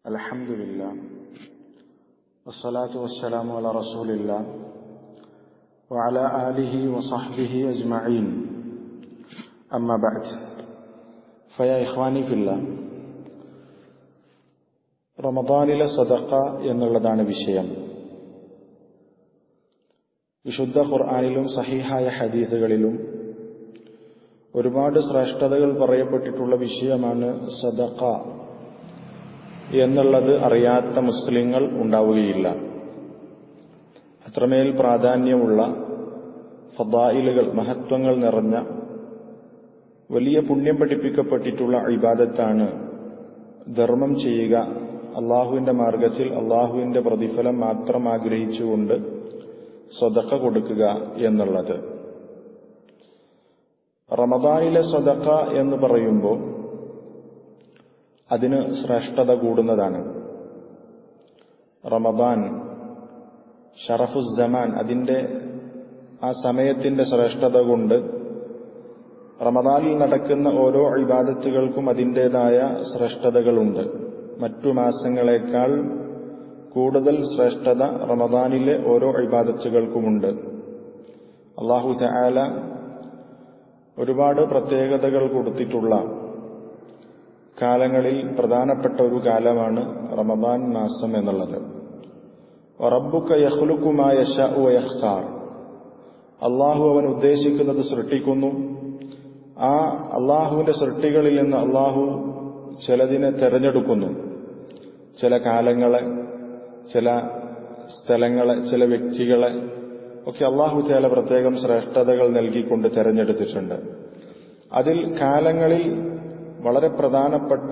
الحمد لله والصلاة والسلام على رسول الله وعلى آله وصحبه أجمعين أما بعد فيا إخواني في الله റമദാനിലെ സദക്ക എന്നുള്ളതാണ് വിഷയം വിശുദ്ധ ഖുർആാനിലും സഹിഹായ ഹദീസുകളിലും ഒരുപാട് ശ്രേഷ്ഠതകൾ പറയപ്പെട്ടിട്ടുള്ള വിഷയമാണ് സദക്ക എന്നുള്ളത് അറിയാത്ത മുസ്ലിങ്ങൾ ഉണ്ടാവുകയില്ല അത്രമേൽ പ്രാധാന്യമുള്ള ഫദായിലുകൾ മഹത്വങ്ങൾ നിറഞ്ഞ വലിയ പുണ്യം പഠിപ്പിക്കപ്പെട്ടിട്ടുള്ള ഇബാദത്താണ് ധർമ്മം ചെയ്യുക അള്ളാഹുവിന്റെ മാർഗത്തിൽ അള്ളാഹുവിന്റെ പ്രതിഫലം മാത്രം ആഗ്രഹിച്ചുകൊണ്ട് സ്വതക്ക കൊടുക്കുക എന്നുള്ളത് റമദാനിലെ സ്വതക്ക എന്ന് പറയുമ്പോൾ അതിന് ശ്രേഷ്ഠത കൂടുന്നതാണ് റമദാൻ ഷറഫുസമാൻ അതിൻ്റെ ആ സമയത്തിന്റെ ശ്രേഷ്ഠത കൊണ്ട് റമദാനിൽ നടക്കുന്ന ഓരോ ഇബാദത്തുകൾക്കും അതിൻ്റെതായ ശ്രേഷ്ഠതകളുണ്ട് മറ്റു മാസങ്ങളെക്കാൾ കൂടുതൽ ശ്രേഷ്ഠത റമദാനിലെ ഓരോ ഇബാദത്തുകൾക്കുമുണ്ട് അള്ളാഹു ചായാല ഒരുപാട് പ്രത്യേകതകൾ കൊടുത്തിട്ടുള്ള കാലങ്ങളിൽ പ്രധാനപ്പെട്ട ഒരു കാലമാണ് റമദാൻ മാസം എന്നുള്ളത് റബ്ബുക്ക യഹ്ലുക്കുമായ യഖ്താർ അള്ളാഹു അവൻ ഉദ്ദേശിക്കുന്നത് സൃഷ്ടിക്കുന്നു ആ അള്ളാഹുവിന്റെ സൃഷ്ടികളിൽ നിന്ന് അള്ളാഹു ചിലതിനെ തെരഞ്ഞെടുക്കുന്നു ചില കാലങ്ങളെ ചില സ്ഥലങ്ങളെ ചില വ്യക്തികളെ ഒക്കെ അള്ളാഹു ചില പ്രത്യേകം ശ്രേഷ്ഠതകൾ നൽകിക്കൊണ്ട് തെരഞ്ഞെടുത്തിട്ടുണ്ട് അതിൽ കാലങ്ങളിൽ വളരെ പ്രധാനപ്പെട്ട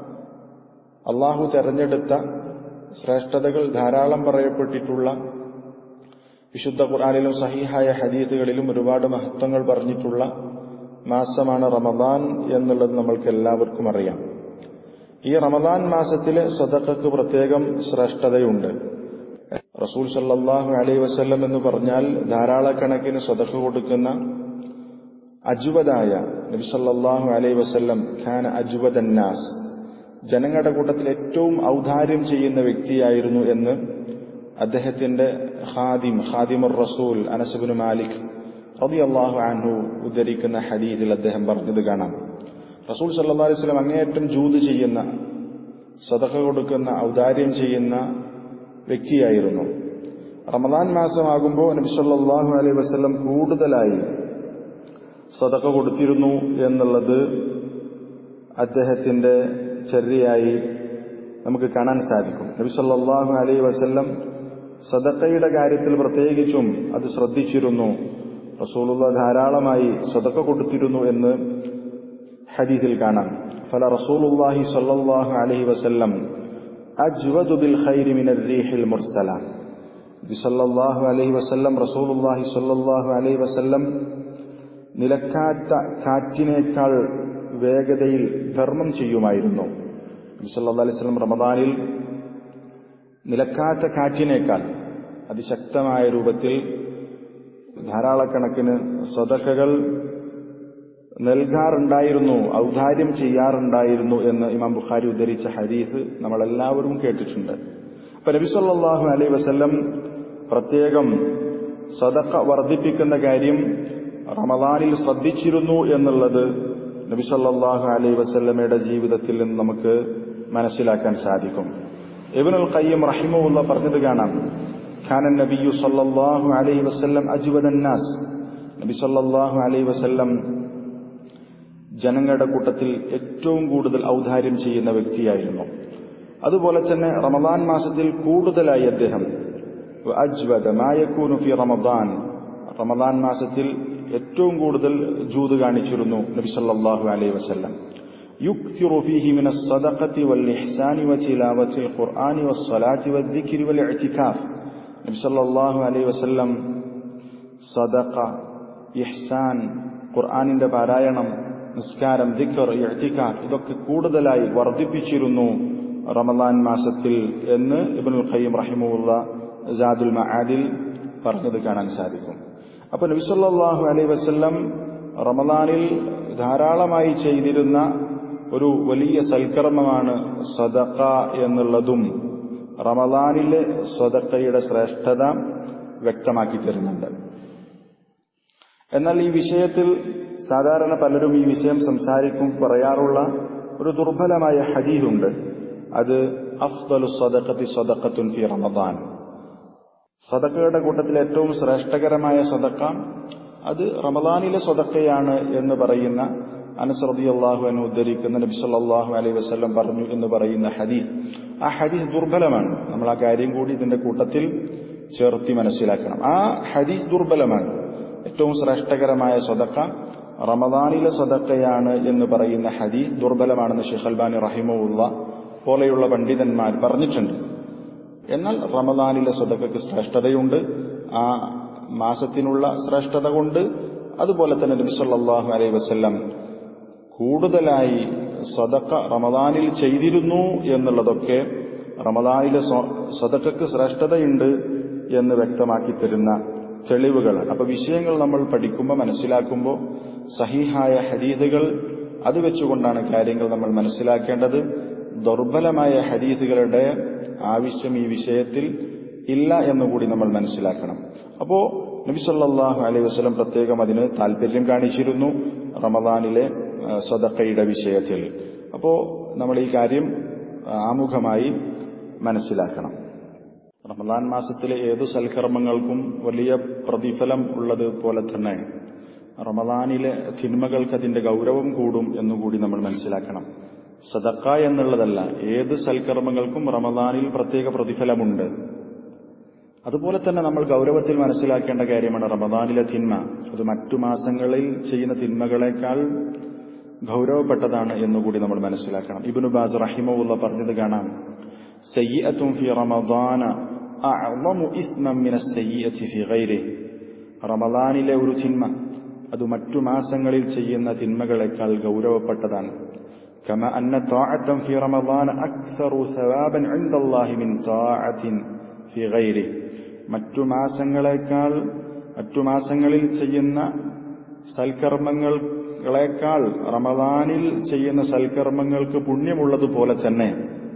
അള്ളാഹു തെരഞ്ഞെടുത്ത ശ്രേഷ്ഠതകൾ ധാരാളം പറയപ്പെട്ടിട്ടുള്ള വിശുദ്ധ ഖുർആാനിലും സഹിഹായ ഹദീത്തുകളിലും ഒരുപാട് മഹത്വങ്ങൾ പറഞ്ഞിട്ടുള്ള മാസമാണ് റമദാൻ എന്നുള്ളത് നമ്മൾക്ക് എല്ലാവർക്കും അറിയാം ഈ റമദാൻ മാസത്തിലെ സ്വതക്കക്ക് പ്രത്യേകം ശ്രേഷ്ഠതയുണ്ട് റസൂൽ സല്ലാഹു അലൈ വസ്ല്ലം എന്ന് പറഞ്ഞാൽ ധാരാളക്കണക്കിന് സ്വതക്ക കൊടുക്കുന്ന അജുവതായ നബി സല്ലാഹു അലൈ വസ്ല്ലം ഖാൻ അജുവദന്നാസ് ജനങ്ങളുടെ കൂട്ടത്തിൽ ഏറ്റവും ഔദാര്യം ചെയ്യുന്ന വ്യക്തിയായിരുന്നു എന്ന് അദ്ദേഹത്തിന്റെ ഖാദിം ഖാദിമുർ റസൂൽ അനസബിന് മാലിക് റബി അള്ളാഹു ആൻഹു ഉദ്ധരിക്കുന്ന ഹദീസിൽ അദ്ദേഹം പറഞ്ഞത് കാണാം റസൂൽ സല്ലാ അലൈഹി സ്വലം അങ്ങേയറ്റം ജൂത് ചെയ്യുന്ന സതക കൊടുക്കുന്ന ഔദാര്യം ചെയ്യുന്ന വ്യക്തിയായിരുന്നു റമദാൻ മാസമാകുമ്പോൾ നബി സല്ലാഹു അലൈഹി വസ്ലം കൂടുതലായി സതക കൊടുത്തിരുന്നു എന്നുള്ളത് അദ്ദേഹത്തിന്റെ ചര്യയായി നമുക്ക് കാണാൻ സാധിക്കും നബി സല്ലാഹു അലൈഹി വസ്ല്ലം സദക്കയുടെ കാര്യത്തിൽ പ്രത്യേകിച്ചും അത് ശ്രദ്ധിച്ചിരുന്നു റസൂലുള്ള ധാരാളമായി സദക്ക കൊടുത്തിരുന്നു എന്ന് ഹദീസിൽ കാണാം ഫല റസൂലുള്ളാഹി സ്വല്ലല്ലാഹു അലൈഹി വസല്ലം അജ്വദു ബിൽ ഖൈരി മിനർ റീഹിൽ മുർസല നബി സല്ലല്ലാഹു അലൈഹി വസല്ലം റസൂലുള്ളാഹി സ്വല്ലല്ലാഹു അലൈഹി വസല്ലം നിലക്കാത്ത കാറ്റിനേക്കാൾ വേഗതയിൽ ധർമ്മം ചെയ്യുമായിരുന്നു നബി സല്ലല്ലാഹു അലൈഹി വസല്ലം റമദാനിൽ നിലക്കാത്ത കാറ്റിനേക്കാൾ അതിശക്തമായ രൂപത്തിൽ ധാരാളക്കണക്കിന് സദക്കകൾ നൽകാറുണ്ടായിരുന്നു ഔദാര്യം ചെയ്യാറുണ്ടായിരുന്നു എന്ന് ഇമാം ബുഖാരി ഉദ്ധരിച്ച ഹദീസ് നമ്മളെല്ലാവരും കേട്ടിട്ടുണ്ട് അപ്പൊ നബി സല്ലാഹു അലൈ വസല്ലം പ്രത്യേകം സദക്ക വർദ്ധിപ്പിക്കുന്ന കാര്യം റമദാനിൽ ശ്രദ്ധിച്ചിരുന്നു എന്നുള്ളത് നബി സല്ലാഹു അലൈ വസല്ലമയുടെ ജീവിതത്തിൽ നിന്ന് നമുക്ക് മനസ്സിലാക്കാൻ സാധിക്കും ഇബനുൽ ഖയ്യം റഹിമുള്ള പറഞ്ഞത് കാണാം ഖാൻ നബിയു സല്ലല്ലാഹു അലൈഹി വസല്ലം അജ്വദൻ നാസ് നബി സല്ലല്ലാഹു അലൈഹി വസല്ലം ജനങ്ങളുടെ കൂട്ടത്തിൽ ഏറ്റവും കൂടുതൽ ഔദാര്യം ചെയ്യുന്ന വ്യക്തിയായിരുന്നു അതുപോലെ തന്നെ റമദാൻ മാസത്തിൽ കൂടുതലായി അദ്ദേഹം അജ്വദ മായക്കൂനു ഫി റമദാൻ റമദാൻ മാസത്തിൽ ഏറ്റവും കൂടുതൽ ജൂത് കാണിച്ചിരുന്നു നബി സല്ലല്ലാഹു അലൈഹി വസല്ലം يكثر فيه من الصدقة والإحسان وتلاوة القرآن والصلاة والذكر والاعتكاف നബി സല്ലല്ലാഹു അലൈഹി വസല്ലം സദഖ ഇഹ്സാൻ ഖുർആനിന്റെ പാരായണം നിസ്കാരം ദിക്കർ ഇഅ്തികാഫ് ഇതൊക്കെ കൂടുതലായി വർദ്ധിപ്പിച്ചിരുന്നു റമദാൻ മാസത്തിൽ എന്ന് ഇബ്നുൽ ഖയ്യിം റഹിമുള്ള ജാദുൽ മആദിൽ പറഞ്ഞത് കാണാൻ സാധിക്കും അപ്പോൾ നബി സല്ലല്ലാഹു അലൈഹി വസല്ലം റമദാനിൽ ധാരാളമായി ചെയ്തിരുന്ന ഒരു വലിയ സൽക്കർമ്മമാണ് സദക്ക എന്നുള്ളതും റമദാനിലെ സ്വതക്കയുടെ ശ്രേഷ്ഠത വ്യക്തമാക്കി തരുന്നുണ്ട് എന്നാൽ ഈ വിഷയത്തിൽ സാധാരണ പലരും ഈ വിഷയം സംസാരിക്കും പറയാറുള്ള ഒരു ദുർബലമായ ഹദീദുണ്ട് അത് അഫ്ദലു സദക്കത്തി സദക്കത്തുൻ ഫി റമദാൻ സദക്കയുടെ കൂട്ടത്തിൽ ഏറ്റവും ശ്രേഷ്ഠകരമായ സദക്ക അത് റമദാനിലെ സ്വതക്കയാണ് എന്ന് പറയുന്ന അനസ്രദി അള്ളാഹു എന്ന് ഉദ്ധരിക്കുന്ന നബി സല്ലാഹു അലൈഹി വസ്ലം പറഞ്ഞു എന്ന് പറയുന്ന ഹദീസ് ആ ഹദീസ് ദുർബലമാണ് നമ്മൾ ആ കാര്യം കൂടി ഇതിന്റെ കൂട്ടത്തിൽ ചേർത്തി മനസ്സിലാക്കണം ആ ഹദീസ് ദുർബലമാണ് ഏറ്റവും ശ്രേഷ്ഠകരമായ സ്വതക്ക റമദാനിലെ സ്വതക്കയാണ് എന്ന് പറയുന്ന ഹദീസ് ദുർബലമാണെന്ന് ഷെയ്ഖ് അൽബാനി റഹിമുള്ള പോലെയുള്ള പണ്ഡിതന്മാർ പറഞ്ഞിട്ടുണ്ട് എന്നാൽ റമദാനിലെ സ്വതക്കയ്ക്ക് ശ്രേഷ്ഠതയുണ്ട് ആ മാസത്തിനുള്ള ശ്രേഷ്ഠത കൊണ്ട് അതുപോലെ തന്നെ നബി സല്ലല്ലാഹു അലൈഹി വസല്ലം കൂടുതലായി സദക്ക റമദാനിൽ ചെയ്തിരുന്നു എന്നുള്ളതൊക്കെ റമദാനിലെ സദക്കക്ക് ശ്രേഷ്ഠതയുണ്ട് എന്ന് വ്യക്തമാക്കി തരുന്ന തെളിവുകൾ അപ്പൊ വിഷയങ്ങൾ നമ്മൾ പഠിക്കുമ്പോൾ മനസ്സിലാക്കുമ്പോൾ സഹിഹായ ഹദീസുകൾ അത് വെച്ചുകൊണ്ടാണ് കാര്യങ്ങൾ നമ്മൾ മനസ്സിലാക്കേണ്ടത് ദുർബലമായ ഹദീസുകളുടെ ആവശ്യം ഈ വിഷയത്തിൽ ഇല്ല എന്നുകൂടി നമ്മൾ മനസ്സിലാക്കണം അപ്പോ നബി സല്ലല്ലാഹു അലൈഹി വസല്ലം പ്രത്യേകം അതിന് താല്പര്യം കാണിച്ചിരുന്നു റമദാനിലെ സ്വതക്കയുടെ വിഷയത്തിൽ അപ്പോ നമ്മൾ ഈ കാര്യം ആമുഖമായി മനസ്സിലാക്കണം റമദാൻ മാസത്തിലെ ഏതു സൽക്കർമ്മങ്ങൾക്കും വലിയ പ്രതിഫലം ഉള്ളത് പോലെ തന്നെ റമദാനിലെ തിന്മകൾക്ക് അതിന്റെ ഗൗരവം കൂടും എന്നുകൂടി നമ്മൾ മനസ്സിലാക്കണം സദക്ക എന്നുള്ളതല്ല ഏത് സൽക്കർമ്മങ്ങൾക്കും റമദാനിൽ പ്രത്യേക പ്രതിഫലമുണ്ട് അതുപോലെ തന്നെ നമ്മൾ ഗൗരവത്തിൽ മനസ്സിലാക്കേണ്ട കാര്യമാണ് റമദാനിലെ തിന്മ അത് മറ്റു മാസങ്ങളിൽ ചെയ്യുന്ന തിന്മകളെക്കാൾ ഗൗരവപ്പെട്ടതാണ് എന്നുകൂടി നമ്മൾ മനസ്സിലാക്കണം ഇബിനു ബാസ് റഹിമുള്ള പറഞ്ഞത് കാണാം സയ്യത്തും ഫി റമദാന അഅ്ളമു ഇസ്മൻ മിന സയ്യത്തി ഫി ഗൈരി റമദാനിലെ ഒരു തിന്മ അത് മറ്റു മാസങ്ങളിൽ ചെയ്യുന്ന തിന്മകളെക്കാൾ ഗൗരവപ്പെട്ടതാണ് كما أن طاعة في رمضان أكثر ثوابا عند الله من طاعة في غيره മറ്റു മാസങ്ങളെക്കാൾ മറ്റു മാസങ്ങളിൽ ചെയ്യുന്ന സൽക്കർമ്മങ്ങളെക്കാൾ റമദാനിൽ ചെയ്യുന്ന സൽക്കർമ്മങ്ങൾക്ക് പുണ്യമുള്ളതുപോലെ തന്നെ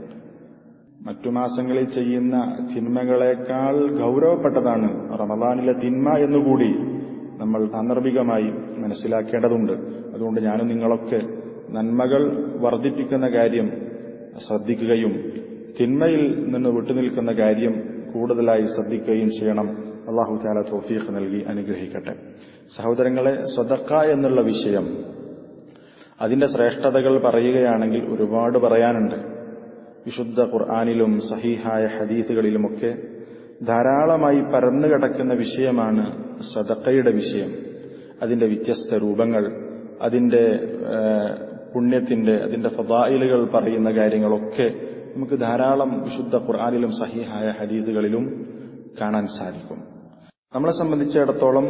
മറ്റു മാസങ്ങളിൽ ചെയ്യുന്ന തിന്മകളെക്കാൾ ഗൗരവപ്പെട്ടതാണ് റമദാനിലെ തിന്മ എന്നുകൂടി നമ്മൾ സാന്ദർഭികമായി മനസ്സിലാക്കേണ്ടതുണ്ട് അതുകൊണ്ട് ഞാനും നിങ്ങളൊക്കെ നന്മകൾ വർദ്ധിപ്പിക്കുന്ന കാര്യം ശ്രദ്ധിക്കുകയും തിന്മയിൽ നിന്ന് വിട്ടുനിൽക്കുന്ന കാര്യം കൂടുതലായി ശ്രദ്ധിക്കുകയും ചെയ്യണം അള്ളാഹു താല തോഫീഖ് നൽകി അനുഗ്രഹിക്കട്ടെ സഹോദരങ്ങളെ സ്വതക്ക എന്നുള്ള വിഷയം അതിന്റെ ശ്രേഷ്ഠതകൾ പറയുകയാണെങ്കിൽ ഒരുപാട് പറയാനുണ്ട് വിശുദ്ധ ഖുർആാനിലും സഹീഹായ ഹദീസുകളിലുമൊക്കെ ധാരാളമായി പരന്നു കിടക്കുന്ന വിഷയമാണ് സദക്കയുടെ വിഷയം അതിന്റെ വ്യത്യസ്ത രൂപങ്ങൾ അതിന്റെ പുണ്യത്തിന്റെ അതിന്റെ ഫതായിലുകൾ പറയുന്ന കാര്യങ്ങളൊക്കെ നമുക്ക് ധാരാളം വിശുദ്ധ ഖുർആാനിലും സഹിഹായ ഹദീദുകളിലും കാണാൻ സാധിക്കും നമ്മളെ സംബന്ധിച്ചിടത്തോളം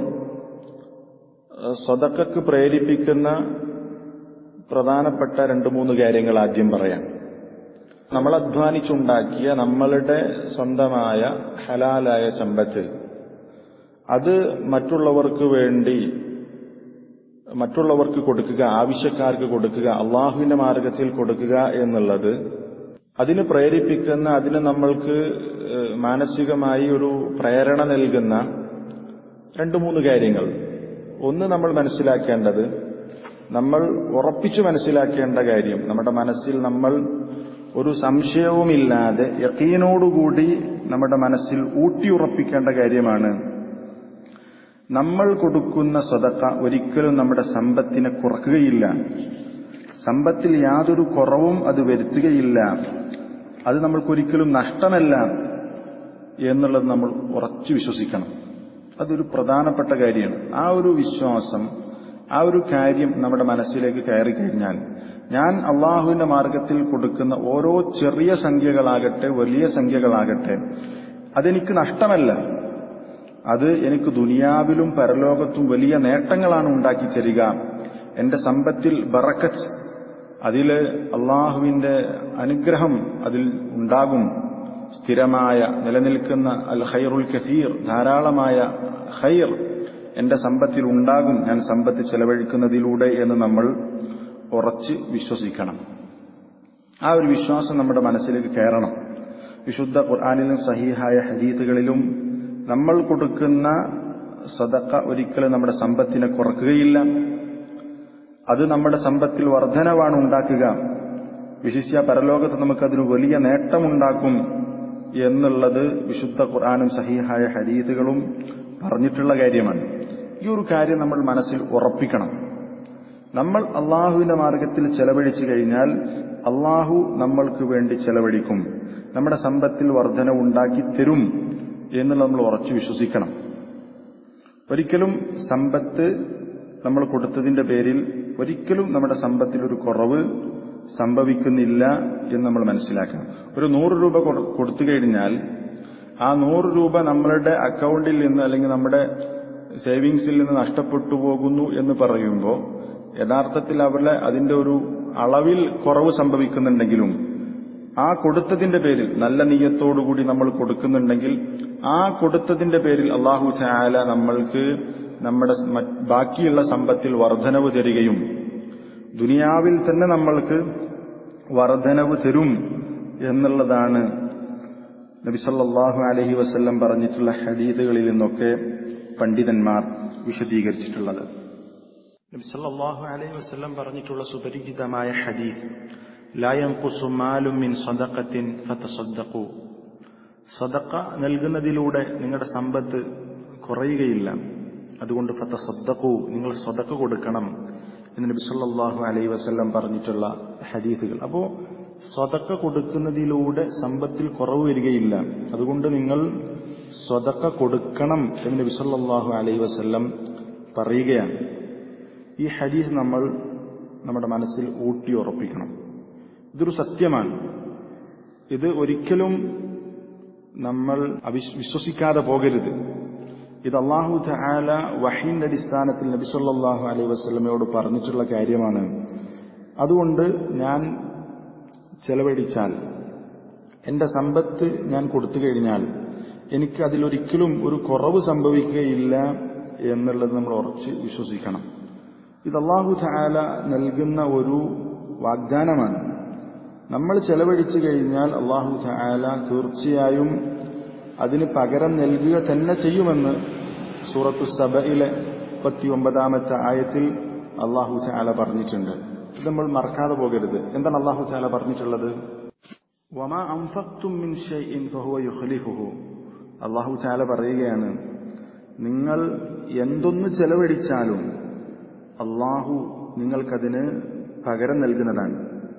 സ്വതക്കക്ക് പ്രേരിപ്പിക്കുന്ന പ്രധാനപ്പെട്ട രണ്ട് മൂന്ന് കാര്യങ്ങൾ ആദ്യം പറയാം നമ്മൾ അധ്വാനിച്ചുണ്ടാക്കിയ നമ്മളുടെ സ്വന്തമായ ഹലാലായ സമ്പത്ത് അത് മറ്റുള്ളവർക്ക് വേണ്ടി മറ്റുള്ളവർക്ക് കൊടുക്കുക ആവശ്യക്കാർക്ക് കൊടുക്കുക അള്ളാഹുവിന്റെ മാർഗത്തിൽ കൊടുക്കുക എന്നുള്ളത് അതിന് പ്രേരിപ്പിക്കുന്ന അതിന് നമ്മൾക്ക് മാനസികമായി ഒരു പ്രേരണ നൽകുന്ന രണ്ട് മൂന്ന് കാര്യങ്ങൾ ഒന്ന് നമ്മൾ മനസ്സിലാക്കേണ്ടത് നമ്മൾ ഉറപ്പിച്ചു മനസ്സിലാക്കേണ്ട കാര്യം നമ്മുടെ മനസ്സിൽ നമ്മൾ ഒരു സംശയവുമില്ലാതെ യക്കീനോടുകൂടി നമ്മുടെ മനസ്സിൽ ഊട്ടിയുറപ്പിക്കേണ്ട കാര്യമാണ് നമ്മൾ കൊടുക്കുന്ന സ്വതക്ക ഒരിക്കലും നമ്മുടെ സമ്പത്തിനെ കുറക്കുകയില്ല സമ്പത്തിൽ യാതൊരു കുറവും അത് വരുത്തുകയില്ല അത് നമ്മൾക്കൊരിക്കലും നഷ്ടമല്ല എന്നുള്ളത് നമ്മൾ ഉറച്ചു വിശ്വസിക്കണം അതൊരു പ്രധാനപ്പെട്ട കാര്യമാണ് ആ ഒരു വിശ്വാസം ആ ഒരു കാര്യം നമ്മുടെ മനസ്സിലേക്ക് കയറി കഴിഞ്ഞാൽ ഞാൻ അള്ളാഹുവിന്റെ മാർഗത്തിൽ കൊടുക്കുന്ന ഓരോ ചെറിയ സംഖ്യകളാകട്ടെ വലിയ സംഖ്യകളാകട്ടെ അതെനിക്ക് നഷ്ടമല്ല അത് എനിക്ക് ദുനിയാവിലും പരലോകത്തും വലിയ നേട്ടങ്ങളാണ് ഉണ്ടാക്കി തരിക എന്റെ സമ്പത്തിൽ ബറക്കത്ത് അതിൽ അള്ളാഹുവിന്റെ അനുഗ്രഹം അതിൽ ഉണ്ടാകും സ്ഥിരമായ നിലനിൽക്കുന്ന അൽ ഖൈറുൽ കഥീർ ധാരാളമായ ഖൈർ എന്റെ സമ്പത്തിൽ ഉണ്ടാകും ഞാൻ സമ്പത്ത് ചെലവഴിക്കുന്നതിലൂടെ എന്ന് നമ്മൾ ഉറച്ച് വിശ്വസിക്കണം ആ ഒരു വിശ്വാസം നമ്മുടെ മനസ്സിലേക്ക് കയറണം വിശുദ്ധ ഖുർആാനിലും സഹീഹായ ഹരീതുകളിലും നമ്മൾ കൊടുക്കുന്ന സദക്ക ഒരിക്കലും നമ്മുടെ സമ്പത്തിനെ കുറക്കുകയില്ല അത് നമ്മുടെ സമ്പത്തിൽ വർധനവാണ് ഉണ്ടാക്കുക വിശിഷ്യ പരലോകത്ത് നമുക്കതിന് വലിയ നേട്ടമുണ്ടാക്കും എന്നുള്ളത് വിശുദ്ധ ഖുർആാനും സഹീഹായ ഹരീതുകളും പറഞ്ഞിട്ടുള്ള കാര്യമാണ് ഈ ഒരു കാര്യം നമ്മൾ മനസ്സിൽ ഉറപ്പിക്കണം നമ്മൾ അള്ളാഹുവിന്റെ മാർഗത്തിൽ ചെലവഴിച്ചു കഴിഞ്ഞാൽ അള്ളാഹു നമ്മൾക്ക് വേണ്ടി ചെലവഴിക്കും നമ്മുടെ സമ്പത്തിൽ വർധന ഉണ്ടാക്കി തരും എന്ന് നമ്മൾ ഉറച്ചു വിശ്വസിക്കണം ഒരിക്കലും സമ്പത്ത് നമ്മൾ കൊടുത്തതിന്റെ പേരിൽ ഒരിക്കലും നമ്മുടെ സമ്പത്തിൽ ഒരു കുറവ് സംഭവിക്കുന്നില്ല എന്ന് നമ്മൾ മനസ്സിലാക്കണം ഒരു നൂറ് രൂപ കൊടുത്തു കഴിഞ്ഞാൽ ആ നൂറ് രൂപ നമ്മളുടെ അക്കൗണ്ടിൽ നിന്ന് അല്ലെങ്കിൽ നമ്മുടെ സേവിങ്സിൽ നിന്ന് നഷ്ടപ്പെട്ടു പോകുന്നു എന്ന് പറയുമ്പോൾ യഥാർത്ഥത്തിൽ അവരുടെ അതിന്റെ ഒരു അളവിൽ കുറവ് സംഭവിക്കുന്നുണ്ടെങ്കിലും ആ കൊടുത്തതിന്റെ പേരിൽ നല്ല നീയത്തോടുകൂടി നമ്മൾ കൊടുക്കുന്നുണ്ടെങ്കിൽ ആ കൊടുത്തതിന്റെ പേരിൽ അള്ളാഹു ചായാല നമ്മൾക്ക് നമ്മുടെ ബാക്കിയുള്ള സമ്പത്തിൽ വർധനവ് തരികയും ദുനിയാവിൽ തന്നെ നമ്മൾക്ക് വർധനവ് തരും എന്നുള്ളതാണ് നബിസല്ലാഹു അലഹി വസ്ല്ലം പറഞ്ഞിട്ടുള്ള ഹദീദുകളിൽ നിന്നൊക്കെ പണ്ഡിതന്മാർ വിശദീകരിച്ചിട്ടുള്ളത് നബിസല്ലാഹു അലൈഹി വസ്ല്ലം പറഞ്ഞിട്ടുള്ള സുപരിചിതമായ ഹദീസ് ലായംകുസുമാലുമിൻ സ്വതക്കത്തിൻ ഫതസദ്ദഖു സദക്ക നൽകുന്നതിലൂടെ നിങ്ങളുടെ സമ്പത്ത് കുറയുകയില്ല അതുകൊണ്ട് ഫതസദ്ദഖു നിങ്ങൾ സ്വതക്ക കൊടുക്കണം എന്ന് നബി സല്ലല്ലാഹു അലൈഹി വസല്ലം പറഞ്ഞിട്ടുള്ള ഹദീസുകൾ അപ്പോൾ സ്വതക്ക കൊടുക്കുന്നതിലൂടെ സമ്പത്തിൽ കുറവ് വരികയില്ല അതുകൊണ്ട് നിങ്ങൾ സ്വതക്ക കൊടുക്കണം എന്ന് നബി സല്ലല്ലാഹു അലൈഹി വസല്ലം പറയുകയാണ് ഈ ഹദീസ് നമ്മൾ നമ്മുടെ മനസ്സിൽ ഊട്ടി ഉറപ്പിക്കണം ഇതൊരു സത്യമാണ് ഇത് ഒരിക്കലും നമ്മൾ വിശ്വസിക്കാതെ പോകരുത് ഇത് അള്ളാഹു ചായാല വഹീന്റെ അടിസ്ഥാനത്തിൽ നബിസല്ലാഹു അലൈഹി വസ്ലമയോട് പറഞ്ഞിട്ടുള്ള കാര്യമാണ് അതുകൊണ്ട് ഞാൻ ചെലവഴിച്ചാൽ എന്റെ സമ്പത്ത് ഞാൻ കൊടുത്തു കഴിഞ്ഞാൽ എനിക്ക് അതിലൊരിക്കലും ഒരു കുറവ് സംഭവിക്കുകയില്ല എന്നുള്ളത് നമ്മൾ ഉറച്ച് വിശ്വസിക്കണം ഇത് അള്ളാഹു ചായാല നൽകുന്ന ഒരു വാഗ്ദാനമാണ് നമ്മൾ ചെലവഴിച്ചു കഴിഞ്ഞാൽ അള്ളാഹു ചായാല തീർച്ചയായും അതിന് പകരം നൽകുക തന്നെ ചെയ്യുമെന്ന് സൂറത്തു സബയിലെ മുപ്പത്തി ഒമ്പതാമത്തെ ആയത്തിൽ അള്ളാഹു ചാല പറഞ്ഞിട്ടുണ്ട് ഇത് നമ്മൾ മറക്കാതെ പോകരുത് എന്താണ് അള്ളാഹു ചാല പറഞ്ഞിട്ടുള്ളത് അള്ളാഹു ചാല പറയുകയാണ് നിങ്ങൾ എന്തൊന്ന് ചെലവഴിച്ചാലും അള്ളാഹു നിങ്ങൾക്കതിന് പകരം നൽകുന്നതാണ്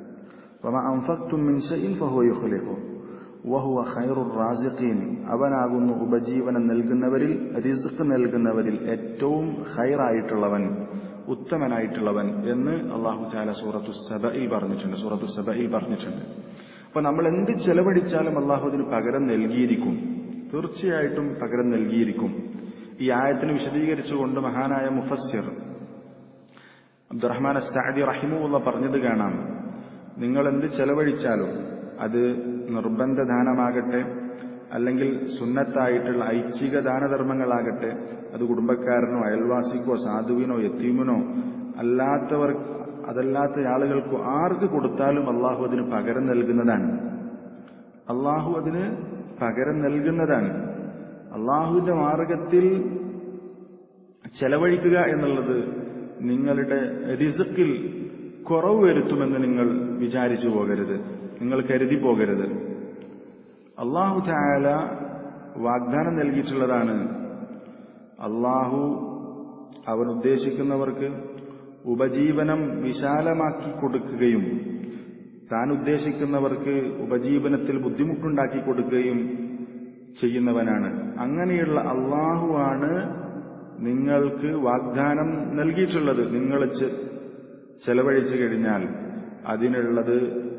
വഹുവ ഖൈറുർ റാസിഖീൻ അവനാകുന്നു ഉപജീവനം നൽകുന്നവരിൽ റിസ്ക് നൽകുന്നവരിൽ ഏറ്റവും ഖൈറായിട്ടുള്ളവൻ ഉത്തമനായിട്ടുള്ളവൻ എന്ന് അള്ളാഹു ചാല സൂറത്തു സബയിൽ പറഞ്ഞിട്ടുണ്ട് സൂറത്തു സബയിൽ പറഞ്ഞിട്ടുണ്ട് അപ്പൊ നമ്മൾ എന്ത് ചെലവഴിച്ചാലും അള്ളാഹു അതിന് പകരം നൽകിയിരിക്കും തീർച്ചയായിട്ടും പകരം നൽകിയിരിക്കും ഈ ആയത്തിന് വിശദീകരിച്ചുകൊണ്ട് മഹാനായ മുഫസ്സിർ അബ്ദുറഹ്മാൻ സാദി റഹിമുള്ള പറഞ്ഞത് കാണാം നിങ്ങൾ എന്ത് ചെലവഴിച്ചാലും അത് നിർബന്ധ ദാനമാകട്ടെ അല്ലെങ്കിൽ സുന്നത്തായിട്ടുള്ള ഐച്ഛിക ദാനധർമ്മങ്ങളാകട്ടെ അത് കുടുംബക്കാരനോ അയൽവാസിക്കോ സാധുവിനോ യത്തീമിനോ അല്ലാത്തവർ അതല്ലാത്ത ആളുകൾക്കോ ആർക്ക് കൊടുത്താലും അള്ളാഹു അതിന് പകരം നൽകുന്നതാണ് അള്ളാഹു അതിന് പകരം നൽകുന്നതാണ് അള്ളാഹുവിന്റെ മാർഗത്തിൽ ചെലവഴിക്കുക എന്നുള്ളത് നിങ്ങളുടെ റിസുക്കിൽ കുറവ് വരുത്തുമെന്ന് നിങ്ങൾ വിചാരിച്ചു പോകരുത് നിങ്ങൾ കരുതി പോകരുത് അള്ളാഹു ചായാല വാഗ്ദാനം നൽകിയിട്ടുള്ളതാണ് അള്ളാഹു അവൻ ഉദ്ദേശിക്കുന്നവർക്ക് ഉപജീവനം വിശാലമാക്കി കൊടുക്കുകയും താൻ ഉദ്ദേശിക്കുന്നവർക്ക് ഉപജീവനത്തിൽ ബുദ്ധിമുട്ടുണ്ടാക്കി കൊടുക്കുകയും ചെയ്യുന്നവനാണ് അങ്ങനെയുള്ള അള്ളാഹുവാണ് നിങ്ങൾക്ക് വാഗ്ദാനം നൽകിയിട്ടുള്ളത് നിങ്ങൾ ചെലവഴിച്ചു കഴിഞ്ഞാൽ അതിനുള്ളത്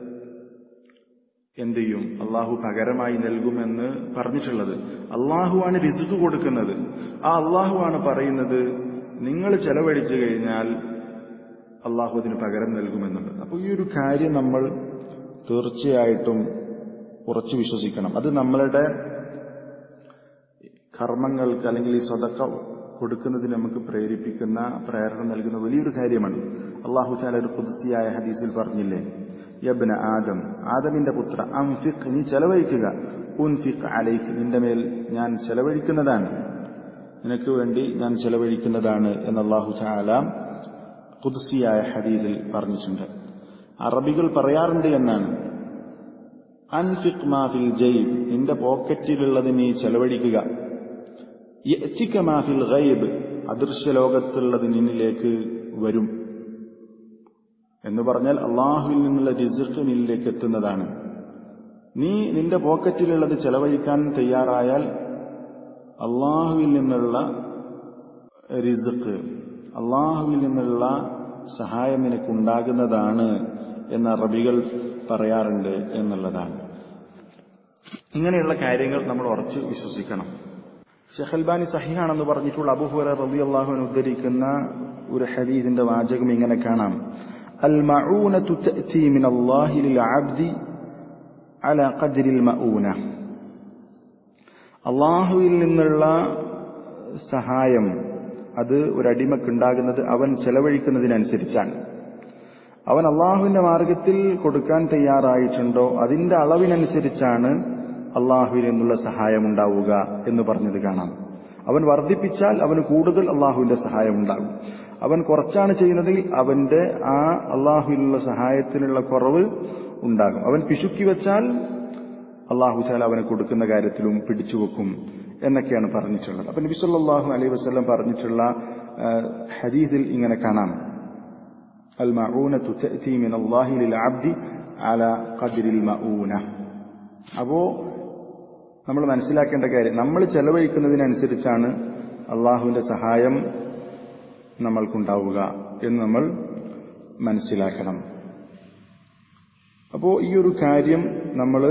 എന്ത് ചെയ്യും അള്ളാഹു പകരമായി നൽകുമെന്ന് പറഞ്ഞിട്ടുള്ളത് അള്ളാഹുവാണ് റിസുക്ക് കൊടുക്കുന്നത് ആ അള്ളാഹുവാണ് പറയുന്നത് നിങ്ങൾ ചെലവഴിച്ചു കഴിഞ്ഞാൽ അള്ളാഹു അതിന് പകരം നൽകുമെന്നുള്ളത് അപ്പോൾ ഈ ഒരു കാര്യം നമ്മൾ തീർച്ചയായിട്ടും ഉറച്ചു വിശ്വസിക്കണം അത് നമ്മളുടെ കർമ്മങ്ങൾക്ക് അല്ലെങ്കിൽ ഈ സ്വതക്ക കൊടുക്കുന്നതിന് നമുക്ക് പ്രേരിപ്പിക്കുന്ന പ്രേരണ നൽകുന്ന വലിയൊരു കാര്യമാണ് അള്ളാഹു ചാല ഒരു കുതിസിയായ ഹദീസിൽ പറഞ്ഞില്ലേ യബ്ന ആദം ആദമിന്റെ പുത്ര അംഫിഖ് നീ ചെലവഴിക്കുക ഉൻഫിഖ് അലൈക്ക് നിന്റെ മേൽ ഞാൻ ചെലവഴിക്കുന്നതാണ് നിനക്ക് വേണ്ടി ഞാൻ ചെലവഴിക്കുന്നതാണ് എന്ന് അള്ളാഹു താല കുദ്സിയായ ഹദീസിൽ പറഞ്ഞിട്ടുണ്ട് അറബികൾ പറയാറുണ്ട് എന്നാണ് അൻഫിഖ് മാഫിൽ ജയ്ബ് നിന്റെ പോക്കറ്റിലുള്ളത് നീ ചെലവഴിക്കുക യഅ്തിക മാഫിൽ ഗൈബ് അദൃശ്യ ലോകത്തുള്ളത് നിന്നിലേക്ക് വരും എന്ന് പറഞ്ഞാൽ അള്ളാഹുവിൽ നിന്നുള്ള റിസുഖ് നിന്നിലേക്ക് എത്തുന്നതാണ് നീ നിന്റെ പോക്കറ്റിലുള്ളത് ചെലവഴിക്കാൻ തയ്യാറായാൽ അള്ളാഹുവിൽ നിന്നുള്ള റിസുഖ് അള്ളാഹുവിൽ നിന്നുള്ള സഹായം നിനക്കുണ്ടാകുന്നതാണ് എന്ന് അറബികൾ പറയാറുണ്ട് എന്നുള്ളതാണ് ഇങ്ങനെയുള്ള കാര്യങ്ങൾ നമ്മൾ ഉറച്ചു വിശ്വസിക്കണം ഷെഹൽബാനി സഹിഹാണെന്ന് പറഞ്ഞിട്ടുള്ള അബുഹുറ റബി അള്ളാഹുവിന് ഉദ്ധരിക്കുന്ന ഒരു ഹദീസിന്റെ വാചകം ഇങ്ങനെ കാണാം അൽ മഊനതു തഅതി മിൻ അല്ലാഹി ലിൽ അബ്ദി അല ഖദ്രിൽ മഊന അള്ളാഹുവിൽ നിന്നുള്ള സഹായം അത് ഒരടിമക്കുണ്ടാകുന്നത് അവൻ ചെലവഴിക്കുന്നതിനനുസരിച്ചാണ് അവൻ അള്ളാഹുവിന്റെ മാർഗത്തിൽ കൊടുക്കാൻ തയ്യാറായിട്ടുണ്ടോ അതിന്റെ അളവിനനുസരിച്ചാണ് അള്ളാഹുവിൽ നിന്നുള്ള സഹായം ഉണ്ടാവുക എന്ന് പറഞ്ഞത് കാണാം അവൻ വർദ്ധിപ്പിച്ചാൽ അവന് കൂടുതൽ അള്ളാഹുവിന്റെ സഹായം ഉണ്ടാകും അവൻ കുറച്ചാണ് ചെയ്യുന്നതിൽ അവന്റെ ആ അള്ളാഹുവിനുള്ള സഹായത്തിനുള്ള കുറവ് ഉണ്ടാകും അവൻ പിശുക്കി വെച്ചാൽ അള്ളാഹു ചാല അവന് കൊടുക്കുന്ന കാര്യത്തിലും പിടിച്ചുവെക്കും എന്നൊക്കെയാണ് പറഞ്ഞിട്ടുള്ളത് അപ്പൊ നബി സല്ലല്ലാഹു അലൈഹി വസല്ലം പറഞ്ഞിട്ടുള്ള ഹദീസിൽ ഇങ്ങനെ കാണാം അൽ മഊനതു തഅതി മിൻ അല്ലാഹി ലിൽ അബ്ദി അല ഖദ്രിൽ മഊന അപ്പോ നമ്മൾ മനസ്സിലാക്കേണ്ട കാര്യം നമ്മൾ ചെലവഴിക്കുന്നതിനനുസരിച്ചാണ് അള്ളാഹുവിന്റെ സഹായം നമ്മൾക്കുണ്ടാവുക എന്ന് നമ്മൾ മനസ്സിലാക്കണം അപ്പോൾ ഈ ഒരു കാര്യം നമ്മൾ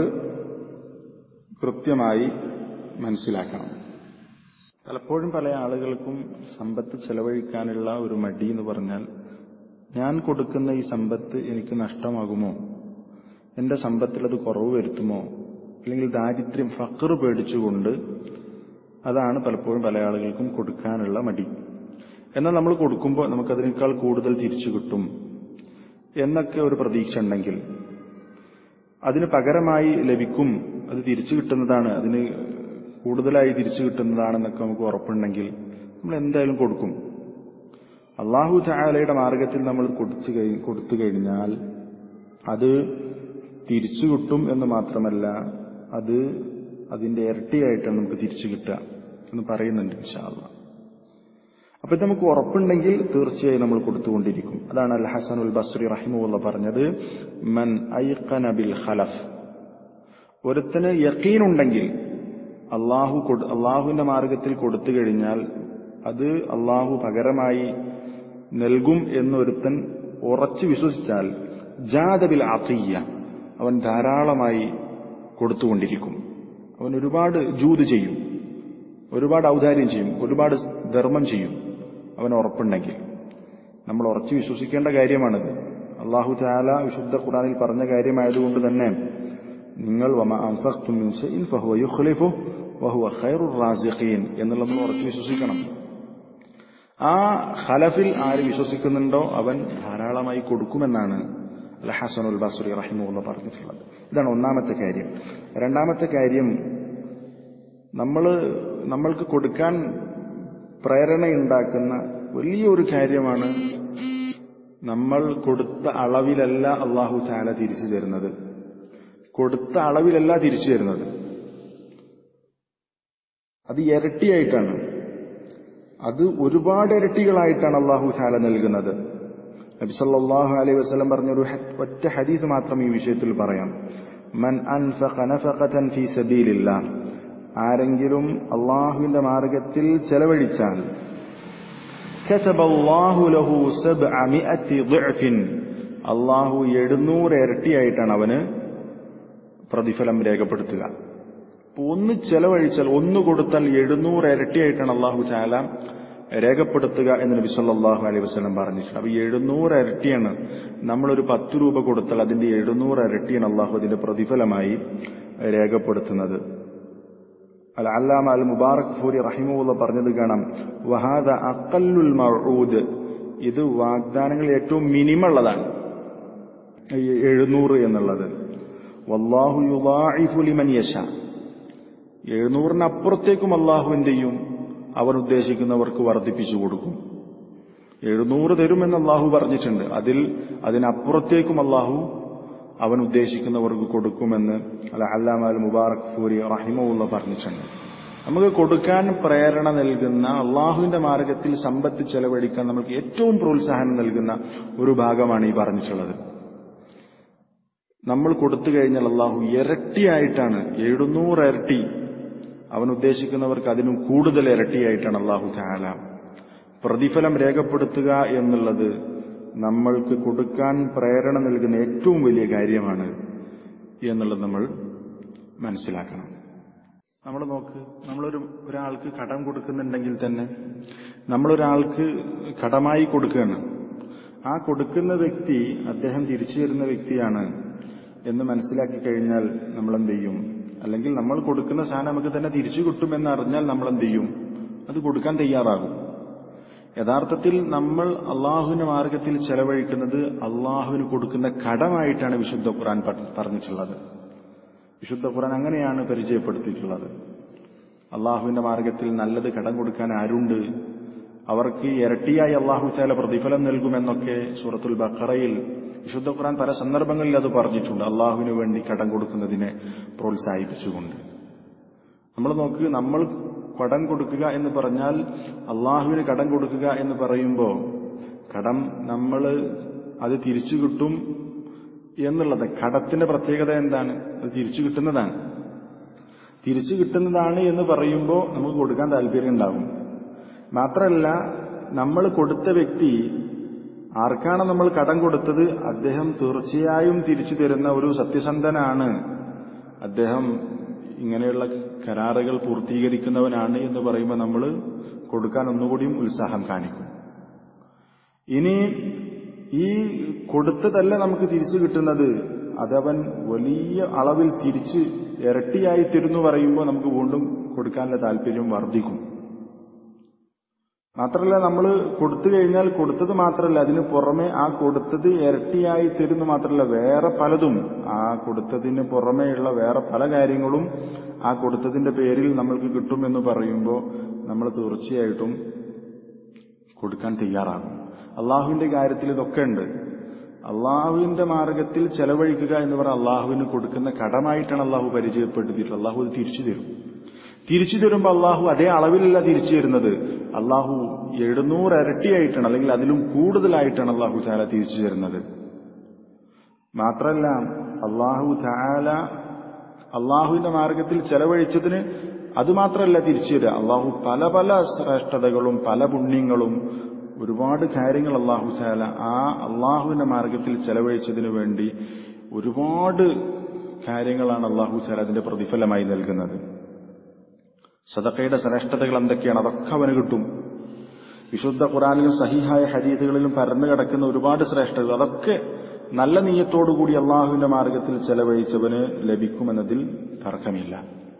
കൃത്യമായി മനസ്സിലാക്കണം പലപ്പോഴും പല ആളുകൾക്കും സമ്പത്ത് ചെലവഴിക്കാനുള്ള ഒരു മടി എന്ന് പറഞ്ഞാൽ ഞാൻ കൊടുക്കുന്ന ഈ സമ്പത്ത് എനിക്ക് നഷ്ടമാകുമോ എന്റെ സമ്പത്തിൽ അത് കുറവ് വരുത്തുമോ അല്ലെങ്കിൽ ദാരിദ്ര്യം ഫക്കർ പേടിച്ചുകൊണ്ട് അതാണ് പലപ്പോഴും പല ആളുകൾക്കും കൊടുക്കാനുള്ള മടി എന്നാൽ നമ്മൾ കൊടുക്കുമ്പോൾ നമുക്കതിനേക്കാൾ കൂടുതൽ തിരിച്ചു കിട്ടും എന്നൊക്കെ ഒരു പ്രതീക്ഷ ഉണ്ടെങ്കിൽ അതിന് പകരമായി ലഭിക്കും അത് തിരിച്ചു കിട്ടുന്നതാണ് അതിന് കൂടുതലായി തിരിച്ചു കിട്ടുന്നതാണെന്നൊക്കെ നമുക്ക് ഉറപ്പുണ്ടെങ്കിൽ നമ്മൾ എന്തായാലും കൊടുക്കും അള്ളാഹു ചായാലയുടെ മാർഗത്തിൽ നമ്മൾ കൊടുത്തു കഴി കൊടുത്തു കഴിഞ്ഞാൽ അത് തിരിച്ചു കിട്ടും എന്ന് മാത്രമല്ല അത് അതിന്റെ ഇരട്ടിയായിട്ടാണ് നമുക്ക് തിരിച്ചു കിട്ടുക എന്ന് പറയുന്നുണ്ട് ഇൻഷാല്ല അപ്പൊ ഇത് നമുക്ക് ഉറപ്പുണ്ടെങ്കിൽ തീർച്ചയായും നമ്മൾ കൊടുത്തുകൊണ്ടിരിക്കും അതാണ് അൽ ഹസനുൽ ബസ്രി റഹിമുള്ള പറഞ്ഞത് മൻ ഐഖന ബിൽ ഖലഫ് ഒരുത്തന് യക്കീനുണ്ടെങ്കിൽ അള്ളാഹു അള്ളാഹുവിന്റെ മാർഗത്തിൽ കൊടുത്തു കഴിഞ്ഞാൽ അത് അള്ളാഹു പകരമായി നൽകും എന്നൊരുത്തൻ ഉറച്ചു വിശ്വസിച്ചാൽ ജാദബിൽ ആത്തിയ്യ അവൻ ധാരാളമായി കൊടുത്തുകൊണ്ടിരിക്കും അവൻ ഒരുപാട് ജൂത് ചെയ്യും ഒരുപാട് ഔദാര്യം ചെയ്യും ഒരുപാട് ധർമ്മം ചെയ്യും അവൻ ഉറപ്പുണ്ടെങ്കിൽ നമ്മൾ ഉറച്ചു വിശ്വസിക്കേണ്ട കാര്യമാണിത് അള്ളാഹു താല വിശുദ്ധ ഖുറാനിൽ പറഞ്ഞ കാര്യമായതുകൊണ്ട് തന്നെ നിങ്ങൾ എന്നുള്ള നമ്മൾ ഉറച്ചു വിശ്വസിക്കണം ആ ഖലഫിൽ ആര് വിശ്വസിക്കുന്നുണ്ടോ അവൻ ധാരാളമായി കൊടുക്കുമെന്നാണ് അൽ ഹസനുൽ ബസുറി റഹിമുള്ള പറഞ്ഞിട്ടുള്ളത് ഇതാണ് ഒന്നാമത്തെ കാര്യം രണ്ടാമത്തെ കാര്യം നമ്മൾ നമ്മൾക്ക് കൊടുക്കാൻ പ്രേരണയുണ്ടാക്കുന്ന വലിയൊരു കാര്യമാണ് നമ്മൾ കൊടുത്ത അളവിലല്ല അള്ളാഹു ചാല തിരിച്ചു തരുന്നത് കൊടുത്ത അളവിലല്ല തിരിച്ചു തരുന്നത് അത് ഇരട്ടിയായിട്ടാണ് അത് ഒരുപാട് ഇരട്ടികളായിട്ടാണ് അള്ളാഹു ചാല നൽകുന്നത് നബി സല്ലല്ലാഹു അലൈഹി വസല്ലം പറഞ്ഞൊരു ഒറ്റ ഹദീസ് മാത്രം ഈ വിഷയത്തിൽ പറയാം മൻ അൻഫഖ നഫഖതൻ ഫീ സബീലില്ലാഹ് ആരെങ്കിലും അള്ളാഹുവിന്റെ മാർഗത്തിൽ ചെലവഴിച്ചാൽ കതബല്ലാഹു ലഹു സബ്അമിഅതി ضعف അള്ളാഹു എഴുന്നൂറ് ഇരട്ടിയായിട്ടാണ് അവന് പ്രതിഫലം രേഖപ്പെടുത്തുക ഒന്ന് ചെലവഴിച്ചാൽ ഒന്ന് കൊടുത്താൽ എഴുന്നൂറ് ഇരട്ടിയായിട്ടാണ് അള്ളാഹു ചാല രേഖപ്പെടുത്തുക എന്ന് നബി സല്ലല്ലാഹു അലൈഹി വസല്ലം പറഞ്ഞിട്ടുണ്ട് അപ്പൊ എഴുന്നൂറ് ഇരട്ടിയാണ് നമ്മളൊരു പത്ത് രൂപ കൊടുത്താൽ അതിന്റെ എഴുന്നൂറ് ഇരട്ടിയാണ് അള്ളാഹു അതിന്റെ പ്രതിഫലമായി രേഖപ്പെടുത്തുന്നത് അൽ അല്ലാമ അൽ മുബാറക് ഫൂരി റഹിമുള്ള പറഞ്ഞത് കാണാം വഹാദ അക്കല്ലുൽ മഴൂദ് ഇത് വാഗ്ദാനങ്ങൾ ഏറ്റവും മിനിമം ഉള്ളതാണ് എഴുന്നൂറ് എന്നുള്ളത് വല്ലാഹു യുദാഇഫു ലിമൻ യശ എഴുന്നൂറിനപ്പുറത്തേക്കും അള്ളാഹു എന്ത് ചെയ്യും അവൻ ഉദ്ദേശിക്കുന്നവർക്ക് വർദ്ധിപ്പിച്ചു കൊടുക്കും എഴുന്നൂറ് തരുമെന്ന് അള്ളാഹു പറഞ്ഞിട്ടുണ്ട് അതിൽ അതിനപ്പുറത്തേക്കും അള്ളാഹു അവൻ ഉദ്ദേശിക്കുന്നവർക്ക് കൊടുക്കുമെന്ന് അല്ല അല്ലാമാൽ മുബാറക് ഫൂരി റഹിമുള്ള പറഞ്ഞിട്ടുണ്ട് നമുക്ക് കൊടുക്കാൻ പ്രേരണ നൽകുന്ന അള്ളാഹുവിന്റെ മാർഗത്തിൽ സമ്പത്ത് ചെലവഴിക്കാൻ നമുക്ക് ഏറ്റവും പ്രോത്സാഹനം നൽകുന്ന ഒരു ഭാഗമാണ് ഈ പറഞ്ഞിട്ടുള്ളത് നമ്മൾ കൊടുത്തു കഴിഞ്ഞാൽ അള്ളാഹു ഇരട്ടിയായിട്ടാണ് എഴുന്നൂറ് ഇരട്ടി അവൻ ഉദ്ദേശിക്കുന്നവർക്ക് അതിനും കൂടുതൽ ഇരട്ടിയായിട്ടാണ് അള്ളാഹു ചാല പ്രതിഫലം രേഖപ്പെടുത്തുക എന്നുള്ളത് നമ്മൾക്ക് കൊടുക്കാൻ പ്രേരണ നൽകുന്ന ഏറ്റവും വലിയ കാര്യമാണ് എന്നുള്ളത് നമ്മൾ മനസ്സിലാക്കണം നമ്മൾ നോക്ക് നമ്മളൊരു ഒരാൾക്ക് കടം കൊടുക്കുന്നുണ്ടെങ്കിൽ തന്നെ നമ്മളൊരാൾക്ക് കടമായി കൊടുക്കുകയാണ് ആ കൊടുക്കുന്ന വ്യക്തി അദ്ദേഹം തിരിച്ചു തരുന്ന വ്യക്തിയാണ് എന്ന് മനസ്സിലാക്കി കഴിഞ്ഞാൽ നമ്മൾ എന്ത് ചെയ്യും അല്ലെങ്കിൽ നമ്മൾ കൊടുക്കുന്ന സാധനം നമുക്ക് തന്നെ തിരിച്ചു കിട്ടുമെന്ന് അറിഞ്ഞാൽ നമ്മൾ എന്ത് ചെയ്യും അത് കൊടുക്കാൻ തയ്യാറാകും യഥാർത്ഥത്തിൽ നമ്മൾ അള്ളാഹുവിന്റെ മാർഗത്തിൽ ചെലവഴിക്കുന്നത് അള്ളാഹുവിന് കൊടുക്കുന്ന കടമായിട്ടാണ് വിശുദ്ധ ഖുറാൻ പറഞ്ഞിട്ടുള്ളത് വിശുദ്ധ ഖുറാൻ അങ്ങനെയാണ് പരിചയപ്പെടുത്തിയിട്ടുള്ളത് അള്ളാഹുവിന്റെ മാർഗത്തിൽ നല്ലത് കടം കൊടുക്കാൻ ആരുണ്ട് അവർക്ക് ഇരട്ടിയായി അള്ളാഹു ചാല പ്രതിഫലം നൽകുമെന്നൊക്കെ സൂറത്തുൽ ബഖറയിൽ വിശുദ്ധ ഖുറാൻ പല സന്ദർഭങ്ങളിൽ അത് പറഞ്ഞിട്ടുണ്ട് അള്ളാഹുവിന് വേണ്ടി കടം കൊടുക്കുന്നതിനെ പ്രോത്സാഹിപ്പിച്ചുകൊണ്ട് നമ്മൾ നോക്ക് നമ്മൾ കടം കൊടുക്കുക എന്ന് പറഞ്ഞാൽ അള്ളാഹുവിന് കടം കൊടുക്കുക എന്ന് പറയുമ്പോൾ കടം നമ്മൾ അത് തിരിച്ചു കിട്ടും എന്നുള്ളത് കടത്തിന്റെ പ്രത്യേകത എന്താണ് അത് തിരിച്ചു കിട്ടുന്നതാണ് തിരിച്ചു കിട്ടുന്നതാണ് എന്ന് പറയുമ്പോൾ നമുക്ക് കൊടുക്കാൻ താല്പര്യം ഉണ്ടാകും മാത്രമല്ല നമ്മൾ കൊടുത്ത വ്യക്തി ആർക്കാണ് നമ്മൾ കടം കൊടുത്തത് അദ്ദേഹം തീർച്ചയായും തിരിച്ചു തരുന്ന ഒരു സത്യസന്ധനാണ് അദ്ദേഹം ഇങ്ങനെയുള്ള കരാറുകൾ പൂർത്തീകരിക്കുന്നവനാണ് എന്ന് പറയുമ്പോൾ നമ്മൾ കൊടുക്കാൻ ഒന്നുകൂടിയും ഉത്സാഹം കാണിക്കും ഇനി ഈ കൊടുത്തതല്ല നമുക്ക് തിരിച്ചു കിട്ടുന്നത് അതവൻ വലിയ അളവിൽ തിരിച്ച് ഇരട്ടിയായി തരുന്നു പറയുമ്പോൾ നമുക്ക് വീണ്ടും കൊടുക്കാനുള്ള താല്പര്യം വർദ്ധിക്കും മാത്രമല്ല നമ്മൾ കൊടുത്തു കഴിഞ്ഞാൽ കൊടുത്തത് മാത്രമല്ല അതിന് പുറമെ ആ കൊടുത്തത് ഇരട്ടിയായി തരുന്നു മാത്രമല്ല വേറെ പലതും ആ കൊടുത്തതിന് പുറമെയുള്ള വേറെ പല കാര്യങ്ങളും ആ കൊടുത്തതിന്റെ പേരിൽ നമ്മൾക്ക് കിട്ടുമെന്ന് പറയുമ്പോൾ നമ്മൾ തീർച്ചയായിട്ടും കൊടുക്കാൻ തയ്യാറാകും അള്ളാഹുവിന്റെ കാര്യത്തിൽ ഇതൊക്കെ ഉണ്ട് അള്ളാഹുവിന്റെ മാർഗത്തിൽ ചെലവഴിക്കുക എന്ന് പറഞ്ഞാൽ അള്ളാഹുവിന് കൊടുക്കുന്ന കടമായിട്ടാണ് അള്ളാഹു പരിചയപ്പെടുത്തിയിട്ടുള്ളത് അള്ളാഹു അത് തിരിച്ചു തരും തിരിച്ചു തരുമ്പോൾ അള്ളാഹു അതേ അളവിലല്ല തിരിച്ചു തരുന്നത് അള്ളാഹു എഴുന്നൂറ് ഇരട്ടിയായിട്ടാണ് അല്ലെങ്കിൽ അതിലും കൂടുതലായിട്ടാണ് അള്ളാഹു ചാല തിരിച്ചു തരുന്നത് മാത്രമല്ല അള്ളാഹു ചാല അള്ളാഹുവിന്റെ മാർഗത്തിൽ ചെലവഴിച്ചതിന് അതുമാത്രമല്ല തിരിച്ചു തരിക അള്ളാഹു പല പല ശ്രേഷ്ഠതകളും പല പുണ്യങ്ങളും ഒരുപാട് കാര്യങ്ങൾ അള്ളാഹു ചാല ആ അള്ളാഹുവിന്റെ മാർഗത്തിൽ ചെലവഴിച്ചതിന് വേണ്ടി ഒരുപാട് കാര്യങ്ങളാണ് അള്ളാഹു ചാല അതിന്റെ പ്രതിഫലമായി നൽകുന്നത് സദക്കയുടെ ശ്രേഷ്ഠതകൾ എന്തൊക്കെയാണ് അതൊക്കെ അവന് കിട്ടും വിശുദ്ധ ഖുറാനിലും സഹിഹായ ഹരീതുകളിലും പരന്നു കിടക്കുന്ന ഒരുപാട് ശ്രേഷ്ഠതകൾ അതൊക്കെ നല്ല നീയത്തോടുകൂടി അള്ളാഹുവിന്റെ മാർഗത്തിൽ ചെലവഴിച്ചവന് ലഭിക്കുമെന്നതിൽ തർക്കമില്ല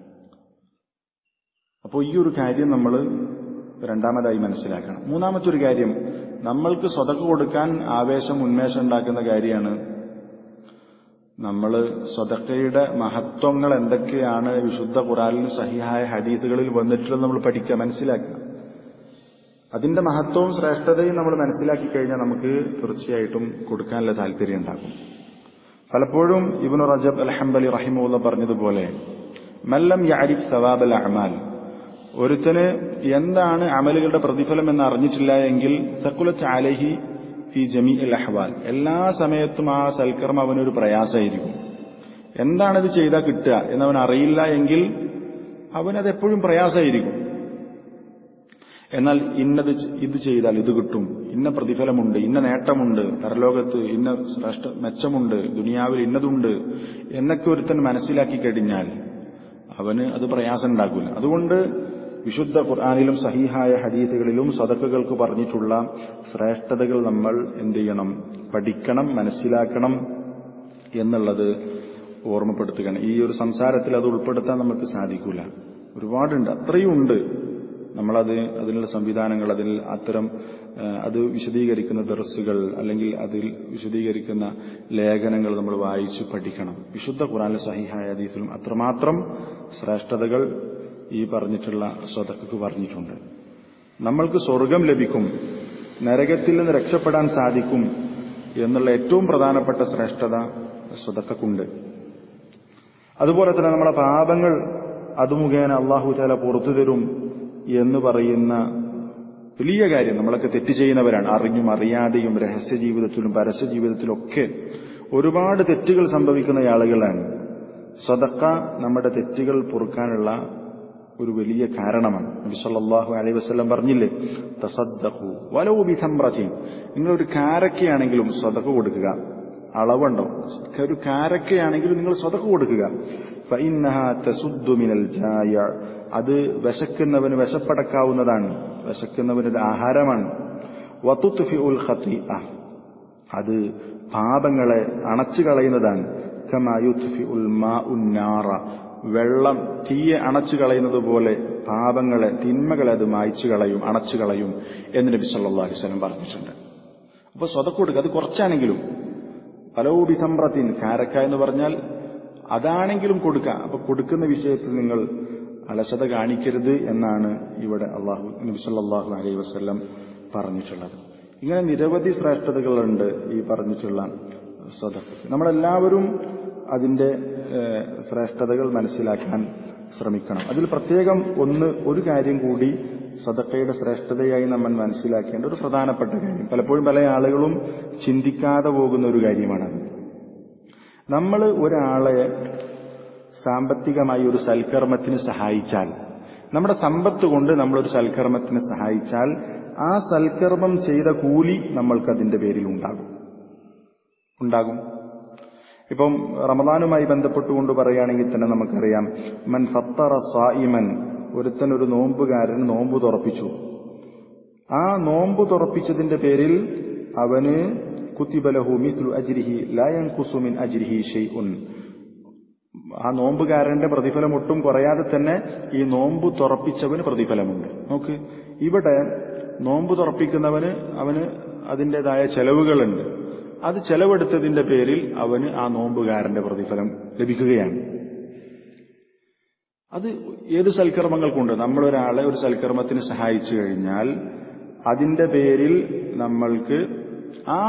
അപ്പോൾ ഈ ഒരു കാര്യം നമ്മൾ രണ്ടാമതായി മനസ്സിലാക്കണം മൂന്നാമത്തെ ഒരു കാര്യം നമ്മൾക്ക് സ്വതക്ക് കൊടുക്കാൻ ആവേശം ഉന്മേഷം ഉണ്ടാക്കുന്ന കാര്യമാണ് നമ്മൾ സ്വതക്കയുടെ മഹത്വങ്ങൾ എന്തൊക്കെയാണ് വിശുദ്ധ ഖുറാനിലും സഹിഹായ ഹദീത്തുകളിൽ വന്നിട്ടുള്ളത് നമ്മൾ പഠിക്കുക മനസ്സിലാക്കുക അതിന്റെ മഹത്വവും ശ്രേഷ്ഠതയും നമ്മൾ മനസ്സിലാക്കി കഴിഞ്ഞാൽ നമുക്ക് തീർച്ചയായിട്ടും കൊടുക്കാനുള്ള താല്പര്യം ഉണ്ടാകും പലപ്പോഴും ഇബിനു റജബ് അലഹംബലി റഹിമുള്ള പറഞ്ഞതുപോലെ മല്ലം യാരിഫ് സവാബൽ അമാൽ ഒരുത്തന് എന്താണ് അമലുകളുടെ പ്രതിഫലം എന്ന് അറിഞ്ഞിട്ടില്ല എങ്കിൽ സക്കുലത്ത് അലഹി ഫി ജമി അൽ അഹ്വാൽ എല്ലാ സമയത്തും ആ സൽക്കർമ്മം അവനൊരു പ്രയാസമായിരിക്കും എന്താണിത് ചെയ്താൽ കിട്ടുക എന്നവൻ അറിയില്ല എങ്കിൽ അവനത് എപ്പോഴും പ്രയാസമായിരിക്കും എന്നാൽ ഇന്നത് ഇത് ചെയ്താൽ ഇത് കിട്ടും ഇന്ന പ്രതിഫലമുണ്ട് ഇന്ന നേട്ടമുണ്ട് പരലോകത്ത് ഇന്ന ശ്രേഷ്ഠ മെച്ചമുണ്ട് ദുനിയാവിൽ ഇന്നതുണ്ട് എന്നൊക്കെ ഒരുത്തൻ മനസ്സിലാക്കി കഴിഞ്ഞാൽ അവന് അത് പ്രയാസം ഉണ്ടാക്കില്ല അതുകൊണ്ട് വിശുദ്ധ ഖുർആാനിലും സഹീഹായ ഹദീസുകളിലും സദക്കുകൾക്ക് പറഞ്ഞിട്ടുള്ള ശ്രേഷ്ഠതകൾ നമ്മൾ എന്ത് ചെയ്യണം പഠിക്കണം മനസ്സിലാക്കണം എന്നുള്ളത് ഓർമ്മപ്പെടുത്തുകയാണ് ഈ ഒരു സംസാരത്തിൽ അത് ഉൾപ്പെടുത്താൻ നമുക്ക് സാധിക്കൂല ഒരുപാടുണ്ട് അത്രയും ഉണ്ട് നമ്മളത് അതിനുള്ള സംവിധാനങ്ങൾ അതിൽ അത്തരം അത് വിശദീകരിക്കുന്ന ദർസുകൾ അല്ലെങ്കിൽ അതിൽ വിശദീകരിക്കുന്ന ലേഖനങ്ങൾ നമ്മൾ വായിച്ചു പഠിക്കണം വിശുദ്ധ ഖുറാനിലെ സഹിഹായ ഹദീസിലും അത്രമാത്രം ശ്രേഷ്ഠതകൾ ഈ പറഞ്ഞിട്ടുള്ള സ്വതക്കക്ക് പറഞ്ഞിട്ടുണ്ട് നമ്മൾക്ക് സ്വർഗം ലഭിക്കും നരകത്തിൽ നിന്ന് രക്ഷപ്പെടാൻ സാധിക്കും എന്നുള്ള ഏറ്റവും പ്രധാനപ്പെട്ട ശ്രേഷ്ഠത സ്വതക്കുണ്ട് അതുപോലെ തന്നെ നമ്മുടെ പാപങ്ങൾ അത് മുഖേന അള്ളാഹു താല പുറത്തു തരും എന്ന് പറയുന്ന വലിയ കാര്യം നമ്മളൊക്കെ തെറ്റ് ചെയ്യുന്നവരാണ് അറിഞ്ഞും അറിയാതെയും രഹസ്യ ജീവിതത്തിലും പരസ്യ ജീവിതത്തിലും ഒക്കെ ഒരുപാട് തെറ്റുകൾ സംഭവിക്കുന്ന ആളുകളാണ് സ്വതക്ക നമ്മുടെ തെറ്റുകൾ പൊറുക്കാനുള്ള ഒരു വലിയ കാരണമാണ് നബി സല്ലല്ലാഹു അലൈഹി വസല്ലം പറഞ്ഞില്ലേ തസദ്ദഖു വലൗ ബിതംറത്തിൻ നിങ്ങൾ ഒരു കാരക്കയാണെങ്കിലും സ്വതക്ക കൊടുക്കുക അളവുണ്ടോ ഒരു കാരക്കയാണെങ്കിലും നിങ്ങൾ സ്വതക്ക കൊടുക്കുക ഫഇന്നഹ തസുദ്ദു മിനൽ ജായ അത് വിശക്കുന്നവന് വിശപ്പടക്കാവുന്നതാണ് വിശക്കുന്നവന് ഒരു ആഹാരമാണ് വതുത്ഫിഉൽ ഖതീഅ അത് പാപങ്ങളെ അണച്ചു കളയുന്നതാണ് കമാ യുത്ഫിഉൽ മാഉൻ നാറ വെള്ളം തീയെ അണച്ചു കളയുന്നത് പോലെ പാപങ്ങളെ തിന്മകളെ അത് മായ്ച്ചു കളയും അണച്ചു കളയും എന്ന് നബി സല്ലല്ലാഹു അലൈഹി വസല്ലം പറഞ്ഞിട്ടുണ്ട് അപ്പോൾ സ്വതക്ക് കൊടുക്കുക അത് കുറച്ചാണെങ്കിലും പലവൂബി സമ്പ്രത്തിൻ കാരക്ക എന്ന് പറഞ്ഞാൽ അതാണെങ്കിലും കൊടുക്കുക അപ്പൊ കൊടുക്കുന്ന വിഷയത്തിൽ നിങ്ങൾ അലസത കാണിക്കരുത് എന്നാണ് ഇവിടെ അള്ളാഹു നബി സല്ലല്ലാഹു അലൈഹി വസല്ലം പറഞ്ഞിട്ടുള്ളത് ഇങ്ങനെ നിരവധി ശ്രേഷ്ഠതകളുണ്ട് ഈ പറഞ്ഞിട്ടുള്ള സ്വതക്ക് നമ്മളെല്ലാവരും അതിന്റെ ശ്രേഷ്ഠതകൾ മനസ്സിലാക്കാൻ ശ്രമിക്കണം അതിൽ പ്രത്യേകം ഒന്ന് ഒരു കാര്യം കൂടി സദക്കയുടെ ശ്രേഷ്ഠതയായി നമ്മൾ മനസ്സിലാക്കേണ്ട ഒരു പ്രധാനപ്പെട്ട കാര്യം പലപ്പോഴും പല ആളുകളും ചിന്തിക്കാതെ പോകുന്ന ഒരു കാര്യമാണത് നമ്മൾ ഒരാളെ സാമ്പത്തികമായി ഒരു സൽക്കർമ്മത്തിന് സഹായിച്ചാൽ നമ്മുടെ സമ്പത്ത് കൊണ്ട് നമ്മളൊരു സൽക്കർമ്മത്തിന് സഹായിച്ചാൽ ആ സൽക്കർമ്മം ചെയ്ത കൂലി നമ്മൾക്ക് അതിന്റെ പേരിൽ ഉണ്ടാകും ഉണ്ടാകും ഇപ്പം റമദാനുമായി ബന്ധപ്പെട്ടുകൊണ്ട് പറയുകയാണെങ്കിൽ തന്നെ നമുക്കറിയാം മൻ ഫത്തറ സായിമൻ ഒരുത്തൻ ഒരു നോമ്പുകാരൻ നോമ്പ് തുറപ്പിച്ചു ആ നോമ്പ് തുറപ്പിച്ചതിന്റെ പേരിൽ അവന് കുത്തിബലഹു മിസ്ലു അജ്രിഹി ലയൻ കുസുമിൻ അജ്രിഹി ഷെയ്ഉൻ ആ നോമ്പുകാരന്റെ പ്രതിഫലം ഒട്ടും കുറയാതെ തന്നെ ഈ നോമ്പ് തുറപ്പിച്ചവന് പ്രതിഫലമുണ്ട് നോക്ക് ഇവിടെ നോമ്പ് തുറപ്പിക്കുന്നവന് അവന് അതിൻ്റെതായ ചെലവുകളുണ്ട് അത് ചെലവെടുത്തതിന്റെ പേരിൽ അവന് ആ നോമ്പുകാരന്റെ പ്രതിഫലം ലഭിക്കുകയാണ് അത് ഏത് സൽക്കർമ്മങ്ങൾക്കുണ്ട് നമ്മളൊരാളെ ഒരു സൽക്കർമ്മത്തിന് സഹായിച്ചു കഴിഞ്ഞാൽ അതിന്റെ പേരിൽ നമ്മൾക്ക് ആ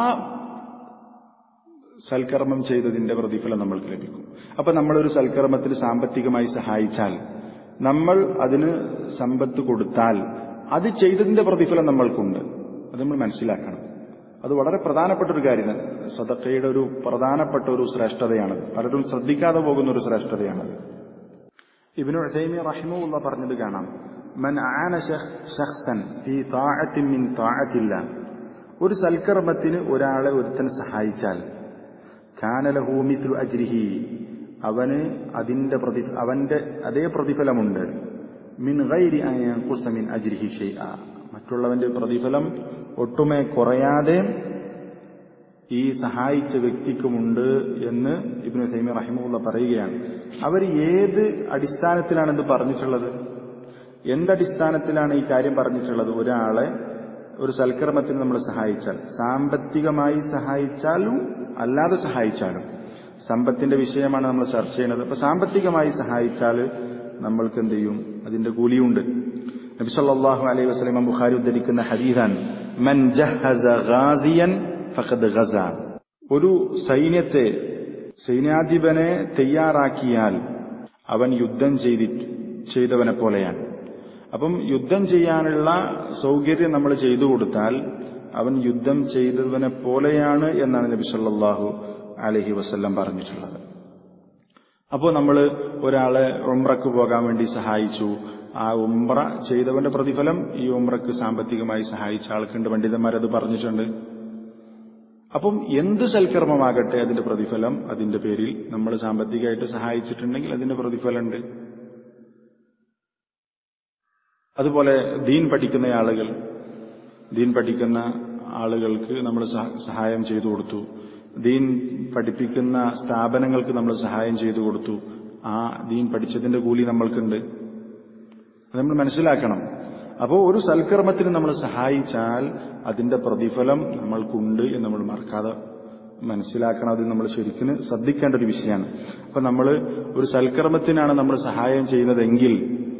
സൽക്കർമ്മം ചെയ്തതിന്റെ പ്രതിഫലം നമ്മൾക്ക് ലഭിക്കും അപ്പൊ നമ്മളൊരു സൽക്കർമ്മത്തിന് സാമ്പത്തികമായി സഹായിച്ചാൽ നമ്മൾ അതിന് സമ്പത്ത് കൊടുത്താൽ അത് ചെയ്തതിന്റെ പ്രതിഫലം നമ്മൾക്കുണ്ട് അത് നമ്മൾ മനസ്സിലാക്കണം അത് വളരെ പ്രധാനപ്പെട്ട ഒരു കാര്യമാണ് സദക്കയുടെ ഒരു പ്രധാനപ്പെട്ട ഒരു ശ്രേഷ്ഠതയാണത് പലരും ശ്രദ്ധിക്കാതെ പോകുന്ന ഒരു ശ്രേഷ്ഠതയാണത് ഇബിനു ഉസൈമി റഹിമുള്ള പറഞ്ഞത് കാണാം മൻ ആന ഷഖ്സൻ ഫീ താഅത്തിൻ മിൻ താഅത്തില്ല ഒരു സൽക്കർമ്മത്തിന് ഒരാളെ ഒരുത്തൻ സഹായിച്ചാൽ കാനലഹു മിത്രു അജ്രിഹി അവന് അതിന്റെ പ്രതി അവന്റെ അതേ പ്രതിഫലമുണ്ട് മിൻ ഗൈരി അൻഖുസ മിൻ അജ്രിഹി ഷൈഅ മറ്റുള്ളവന്റെ പ്രതിഫലം ഒട്ടുമേ കുറയാതെ ഈ സഹായിച്ച വ്യക്തിക്കുമുണ്ട് എന്ന് ഇബ്നു സൈമി റഹിമുള്ള പറയുകയാണ് അവർ ഏത് അടിസ്ഥാനത്തിലാണ് ഇത് പറഞ്ഞിട്ടുള്ളത് എന്തടിസ്ഥാനത്തിലാണ് ഈ കാര്യം പറഞ്ഞിട്ടുള്ളത് ഒരാളെ ഒരു സൽക്കർമ്മത്തിന് നമ്മൾ സഹായിച്ചാൽ സാമ്പത്തികമായി സഹായിച്ചാലും അല്ലാതെ സഹായിച്ചാലും സമ്പത്തിന്റെ വിഷയമാണ് നമ്മൾ ചർച്ച ചെയ്യുന്നത് അപ്പൊ സാമ്പത്തികമായി സഹായിച്ചാൽ നമ്മൾക്ക് എന്ത് ചെയ്യും അതിന്റെ കൂലിയുണ്ട് നബി സല്ലല്ലാഹു അലൈഹി വസല്ലം ബുഖാരി ഉദ്ധരിക്കുന്ന ഹദീസാൻ മൻ ജഹസ ഗാസിയൻ ഫഖദ് ഗസ ഒരു സൈന്യത്തെ സൈന്യാധിപനെ തയ്യാറാക്കിയാൽ അവൻ യുദ്ധം ചെയ്തി ചെയ്തവനെ പോലെയാണ് അപ്പം യുദ്ധം ചെയ്യാനുള്ള സൗകര്യം നമ്മൾ ചെയ്തു കൊടുത്താൽ അവൻ യുദ്ധം ചെയ്തവനെ പോലെയാണ് എന്നാണ് നബി സല്ലല്ലാഹു അലഹി വസ്ല്ലം പറഞ്ഞിട്ടുള്ളത് അപ്പോൾ നമ്മൾ ഒരാളെ ഉംറക്ക് പോകാൻ വേണ്ടി സഹായിച്ചു ആ ഉംറ ചെയ്തവന്റെ പ്രതിഫലം ഈ ഉംറക്ക് സാമ്പത്തികമായി സഹായിച്ച ആൾക്കുണ്ട് പണ്ഡിതന്മാരത് പറഞ്ഞിട്ടുണ്ട് അപ്പം എന്ത് സൽക്കർമ്മമാകട്ടെ അതിന്റെ പ്രതിഫലം അതിന്റെ പേരിൽ നമ്മൾ സാമ്പത്തികമായിട്ട് സഹായിച്ചിട്ടുണ്ടെങ്കിൽ അതിന്റെ പ്രതിഫലമുണ്ട് അതുപോലെ ദീൻ പഠിക്കുന്ന ആളുകൾ ദീൻ പഠിക്കുന്ന ആളുകൾക്ക് നമ്മൾ സഹായം ചെയ്തു കൊടുത്തു ദീൻ പഠിപ്പിക്കുന്ന സ്ഥാപനങ്ങൾക്ക് നമ്മൾ സഹായം ചെയ്തു കൊടുത്തു ആ ദീൻ പഠിച്ചതിന്റെ കൂലി നമ്മൾക്കുണ്ട് അത് നമ്മൾ മനസ്സിലാക്കണം അപ്പോൾ ഒരു സൽക്കർമ്മത്തിന് നമ്മൾ സഹായിച്ചാൽ അതിന്റെ പ്രതിഫലം നമ്മൾക്കുണ്ട് എന്ന് നമ്മൾ മറക്കാതെ മനസ്സിലാക്കണം അത് നമ്മൾ ശരിക്കും ശ്രദ്ധിക്കേണ്ട ഒരു വിഷയമാണ് അപ്പൊ നമ്മൾ ഒരു സൽക്കർമ്മത്തിനാണ് നമ്മൾ സഹായം ചെയ്യുന്നതെങ്കിൽ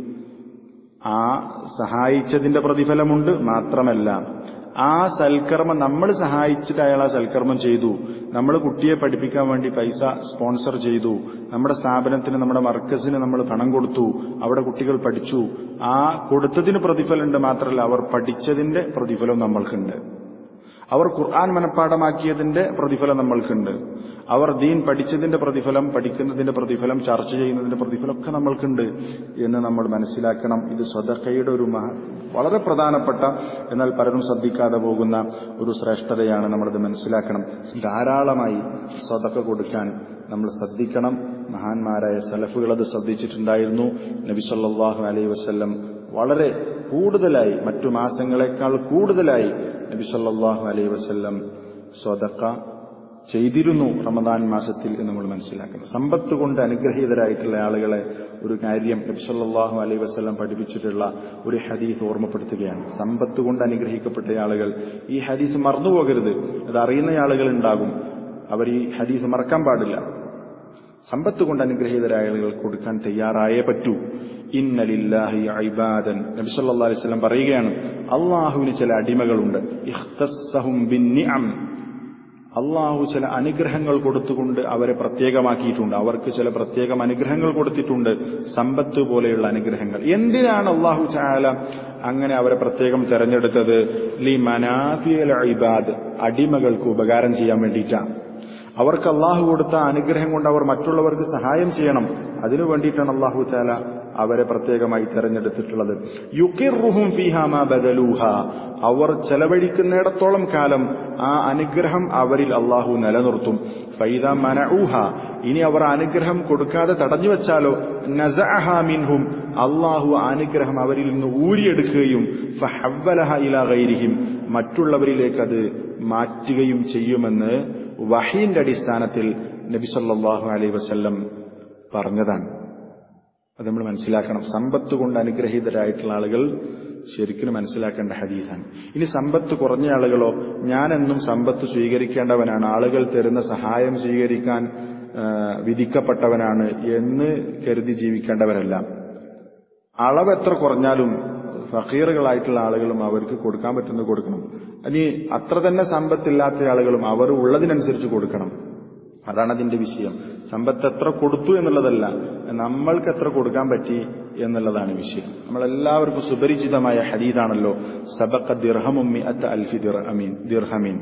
ആ സഹായിച്ചതിന്റെ പ്രതിഫലമുണ്ട് മാത്രമല്ല ആ സൽക്കർമ്മം നമ്മൾ സഹായിച്ചിട്ട് അയാൾ ആ സൽക്കർമ്മം ചെയ്തു നമ്മൾ കുട്ടിയെ പഠിപ്പിക്കാൻ വേണ്ടി പൈസ സ്പോൺസർ ചെയ്തു നമ്മുടെ സ്ഥാപനത്തിന് നമ്മുടെ മർക്കസിന് നമ്മൾ പണം കൊടുത്തു അവിടെ കുട്ടികൾ പഠിച്ചു ആ കൊടുത്തതിന് പ്രതിഫലമുണ്ട് മാത്രമല്ല അവർ പഠിച്ചതിന്റെ പ്രതിഫലം നമ്മൾക്കുണ്ട് അവർ ഖുർആൻ മനഃപ്പാടമാക്കിയതിന്റെ പ്രതിഫലം നമ്മൾക്കുണ്ട് അവർ ദീൻ പഠിച്ചതിന്റെ പ്രതിഫലം പഠിക്കുന്നതിന്റെ പ്രതിഫലം ചർച്ച ചെയ്യുന്നതിന്റെ പ്രതിഫലം ഒക്കെ നമ്മൾക്കുണ്ട് എന്ന് നമ്മൾ മനസ്സിലാക്കണം ഇത് സ്വതക്കയുടെ ഒരു മഹ വളരെ പ്രധാനപ്പെട്ട എന്നാൽ പലരും ശ്രദ്ധിക്കാതെ പോകുന്ന ഒരു ശ്രേഷ്ഠതയാണ് നമ്മളത് മനസ്സിലാക്കണം ധാരാളമായി സ്വതക്ക കൊടുക്കാൻ നമ്മൾ ശ്രദ്ധിക്കണം മഹാന്മാരായ സലഫുകൾ അത് ശ്രദ്ധിച്ചിട്ടുണ്ടായിരുന്നു നബി സല്ലല്ലാഹു അലൈഹി വസല്ലം വളരെ കൂടുതലായി മറ്റു മാസങ്ങളെക്കാൾ കൂടുതലായി നബി സല്ലല്ലാഹു അലൈഹി വസല്ലം സ്വതക്ക ചെയ്തിരുന്നു റമദാൻ മാസത്തിൽ എന്ന് നമ്മൾ മനസ്സിലാക്കണം സമ്പത്ത് കൊണ്ട് അനുഗ്രഹീതരായിട്ടുള്ള ആളുകളെ ഒരു കാര്യം നബി സല്ലല്ലാഹു അലൈഹി വസല്ലം പഠിപ്പിച്ചിട്ടുള്ള ഒരു ഹദീസ് ഓർമ്മപ്പെടുത്തുകയാണ് സമ്പത്ത് കൊണ്ട് അനുഗ്രഹിക്കപ്പെട്ട ആളുകൾ ഈ ഹദീസ് മറന്നുപോകരുത് അത് അറിയുന്ന ആളുകൾ ഉണ്ടാകും അവർ ഈ ഹദീസ് മറക്കാൻ പാടില്ല സമ്പത്ത് കൊണ്ട് അനുഗ്രഹീതരായ ആളുകൾ കൊടുക്കാൻ തയ്യാറായേ പറ്റൂ ഇന്നലില്ലാഹി ഐബാദൻ നബി സല്ലല്ലാഹു അലൈഹി വസല്ലം പറയുകയാണ് അള്ളാഹുവിന് ചില അടിമകളുണ്ട് ഇഖ്തസ്സഹും ബിന്നിഅം അള്ളാഹു ചില അനുഗ്രഹങ്ങൾ കൊടുത്തുകൊണ്ട് അവരെ പ്രത്യേകമാക്കിയിട്ടുണ്ട് അവർക്ക് ചില പ്രത്യേകം അനുഗ്രഹങ്ങൾ കൊടുത്തിട്ടുണ്ട് സമ്പത്ത് പോലെയുള്ള അനുഗ്രഹങ്ങൾ എന്തിനാണ് അള്ളാഹു ചാല അങ്ങനെ അവരെ പ്രത്യേകം തെരഞ്ഞെടുത്തത് ലി മനാഫിയൽ ഇബാദ് അടിമകൾക്ക് ഉപകാരം ചെയ്യാൻ വേണ്ടിയിട്ടാണ് അവർക്ക് അള്ളാഹു കൊടുത്ത അനുഗ്രഹം കൊണ്ട് അവർ മറ്റുള്ളവർക്ക് സഹായം ചെയ്യണം അതിനു വേണ്ടിയിട്ടാണ് അള്ളാഹു ചാല അവരെ പ്രത്യേകമായി തെരഞ്ഞെടുത്തിട്ടുള്ളത് യുക്കിറുഹും ഫിഹാമ ബദലൂഹ അവർ ചെലവഴിക്കുന്നിടത്തോളം കാലം ആ അനുഗ്രഹം അവരിൽ അള്ളാഹു നിലനിർത്തും ഫൈദ മനഊഹ ഇനി അവർ അനുഗ്രഹം കൊടുക്കാതെ തടഞ്ഞു വെച്ചാലോ നസഅഹ മിൻഹും അള്ളാഹു അനുഗ്രഹം അവരിൽ നിന്ന് ഊരിയെടുക്കുകയും ഫഹവലഹ ഇല ഗൈരിഹിം മറ്റുള്ളവരിലേക്ക് അത് മാറ്റുകയും ചെയ്യുമെന്ന് വഹീന്റെ അടിസ്ഥാനത്തിൽ നബി സല്ലല്ലാഹു അലൈഹി വസല്ലം പറഞ്ഞതാണ് അത് നമ്മൾ മനസ്സിലാക്കണം സമ്പത്ത് കൊണ്ട് അനുഗ്രഹീതരായിട്ടുള്ള ആളുകൾ ശരിക്കും മനസ്സിലാക്കേണ്ട ഹദീസാണ് ഇനി സമ്പത്ത് കുറഞ്ഞ ആളുകളോ ഞാനെന്നും സമ്പത്ത് സ്വീകരിക്കേണ്ടവനാണ് ആളുകൾ തരുന്ന സഹായം സ്വീകരിക്കാൻ വിധിക്കപ്പെട്ടവനാണ് എന്ന് കരുതി ജീവിക്കേണ്ടവരല്ല അളവ് എത്ര കുറഞ്ഞാലും ഫക്കീറുകളായിട്ടുള്ള ആളുകളും അവർക്ക് കൊടുക്കാൻ പറ്റുന്നത് കൊടുക്കണം ഇനി അത്ര തന്നെ സമ്പത്തില്ലാത്ത ആളുകളും അവർ ഉള്ളതിനനുസരിച്ച് കൊടുക്കണം അതാണ് അതിന്റെ വിഷയം സമ്പത്ത് എത്ര കൊടുത്തു എന്നുള്ളതല്ല നമ്മൾക്ക് എത്ര കൊടുക്കാൻ പറ്റി എന്നുള്ളതാണ് വിഷയം നമ്മളെല്ലാവർക്കും സുപരിചിതമായ ഹദീദാണല്ലോ സബക്ക ദിർഹമുമ്മി അത്ത് അൽഫി ദിർഹമീൻ ദിർഹമീൻ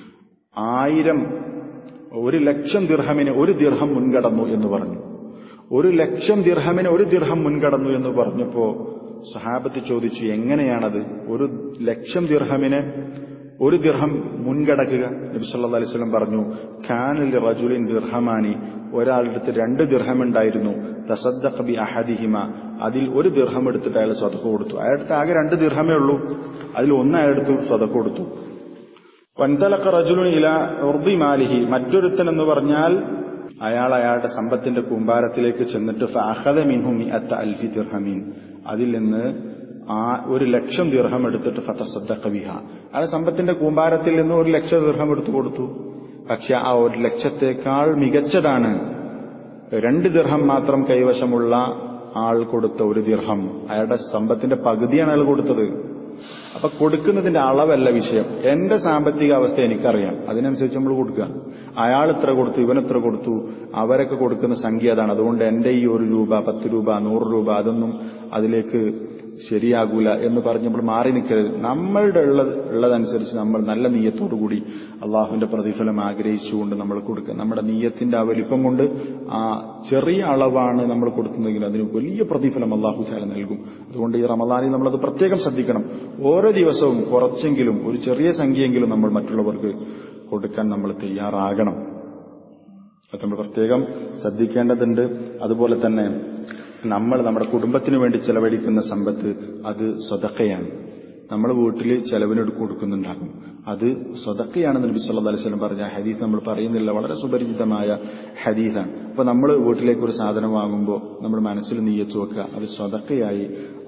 ആയിരം ഒരു ലക്ഷം ദിർഹമിന് ഒരു ദിർഹം മുൻകടന്നു എന്ന് പറഞ്ഞു ഒരു ലക്ഷം ദിർഹമിന് ഒരു ദിർഹം മുൻകടന്നു എന്ന് പറഞ്ഞപ്പോ സഹാബത്ത് ചോദിച്ചു എങ്ങനെയാണത് ഒരു ലക്ഷം ദിർഹമിന് ഒരു ദിർഹം മുൻകടക്കുക നബി സല്ലല്ലാഹു അലൈഹി വസല്ലം പറഞ്ഞു കാനൽ റജുലിൻ ദിർഹമാനി ഒരാളുടെ അടുത്ത് രണ്ട് ദിർഹം ഉണ്ടായിരുന്നു തസദ്ദഖ ബി അഹദിഹിമ അതിൽ ഒരു ദിർഹം എടുത്തിട്ട് അയാൾ സ്വതക്ക കൊടുത്തു അയാളുടെ ആകെ രണ്ട് ദിർഹമേ ഉള്ളൂ അതിൽ ഒന്ന് അയാളെടുത്ത് സ്വതക്ക കൊടുത്തു വൻതലക്ക റജുലുൻ ഇല ഉർദി മാലിഹി മറ്റൊരുത്തൻ എന്ന് പറഞ്ഞാൽ അയാൾ അയാളുടെ സമ്പത്തിന്റെ കൂമ്പാരത്തിലേക്ക് ചെന്നിട്ട് ഫഅഖദ മിൻഹു മിഅത്ത അൽഫി ദിർഹമീൻ അതിൽ നിന്ന് ആ ഒരു ലക്ഷം ദീർഘം എടുത്തിട്ട് ഫതസദ്ദഖ ബിഹ അയാൾ സമ്പത്തിന്റെ കൂമ്പാരത്തിൽ നിന്ന് ഒരു ലക്ഷം ദീർഘം എടുത്തു കൊടുത്തു പക്ഷെ ആ ഒരു ലക്ഷത്തേക്കാൾ മികച്ചതാണ് രണ്ട് ദിർഹം മാത്രം കൈവശമുള്ള ആൾ കൊടുത്ത ഒരു ദിർഹം അയാളുടെ സമ്പത്തിന്റെ പകുതിയാണ് അയാൾ കൊടുത്തത് അപ്പൊ കൊടുക്കുന്നതിന്റെ അളവല്ല വിഷയം എന്റെ സാമ്പത്തിക അവസ്ഥ എനിക്കറിയാം അതിനനുസരിച്ച് നമ്മൾ കൊടുക്കുക അയാൾ ഇത്ര കൊടുത്തു ഇവൻ ഇത്ര കൊടുത്തു അവരൊക്കെ കൊടുക്കുന്ന സംഖ്യ അതാണ് അതുകൊണ്ട് എന്റെ ഈ ഒരു രൂപ പത്ത് രൂപ നൂറ് രൂപ അതൊന്നും അതിലേക്ക് ശരിയാകൂല എന്ന് പറഞ്ഞ് നമ്മൾ മാറി നിൽക്കരുത് നമ്മളുടെ ഉള്ളത് ഉള്ളതനുസരിച്ച് നമ്മൾ നല്ല നീയത്തോടുകൂടി അള്ളാഹുവിന്റെ പ്രതിഫലം ആഗ്രഹിച്ചുകൊണ്ട് നമ്മൾ കൊടുക്കുക നമ്മുടെ നീയത്തിന്റെ ആ വലിപ്പം കൊണ്ട് ആ ചെറിയ അളവാണ് നമ്മൾ കൊടുക്കുന്നതെങ്കിൽ അതിന് വലിയ പ്രതിഫലം അള്ളാഹു ചാല നൽകും അതുകൊണ്ട് ഈ റമദാനിൽ നമ്മളത് പ്രത്യേകം ശ്രദ്ധിക്കണം ഓരോ ദിവസവും കുറച്ചെങ്കിലും ഒരു ചെറിയ സംഖ്യയെങ്കിലും നമ്മൾ മറ്റുള്ളവർക്ക് കൊടുക്കാൻ നമ്മൾ തയ്യാറാകണം അത് നമ്മൾ പ്രത്യേകം ശ്രദ്ധിക്കേണ്ടതുണ്ട് അതുപോലെ തന്നെ നമ്മൾ നമ്മുടെ കുടുംബത്തിന് വേണ്ടി ചെലവഴിക്കുന്ന സമ്പത്ത് അത് സ്വതക്കയാണ് നമ്മൾ വീട്ടിൽ ചെലവിനോട് കൊടുക്കുന്നുണ്ടാകും അത് സ്വതക്കയാണെന്ന് നബി സല്ലല്ലാഹു അലൈഹി വസല്ലം പറഞ്ഞ ഹദീസ് നമ്മൾ പറയുന്നില്ല വളരെ സുപരിചിതമായ ഹദീസാണ് അപ്പൊ നമ്മൾ വീട്ടിലേക്ക് ഒരു സാധനം വാങ്ങുമ്പോൾ നമ്മൾ മനസ്സിൽ നീയച്ചു വെക്കുക അത് സ്വതക്കയായി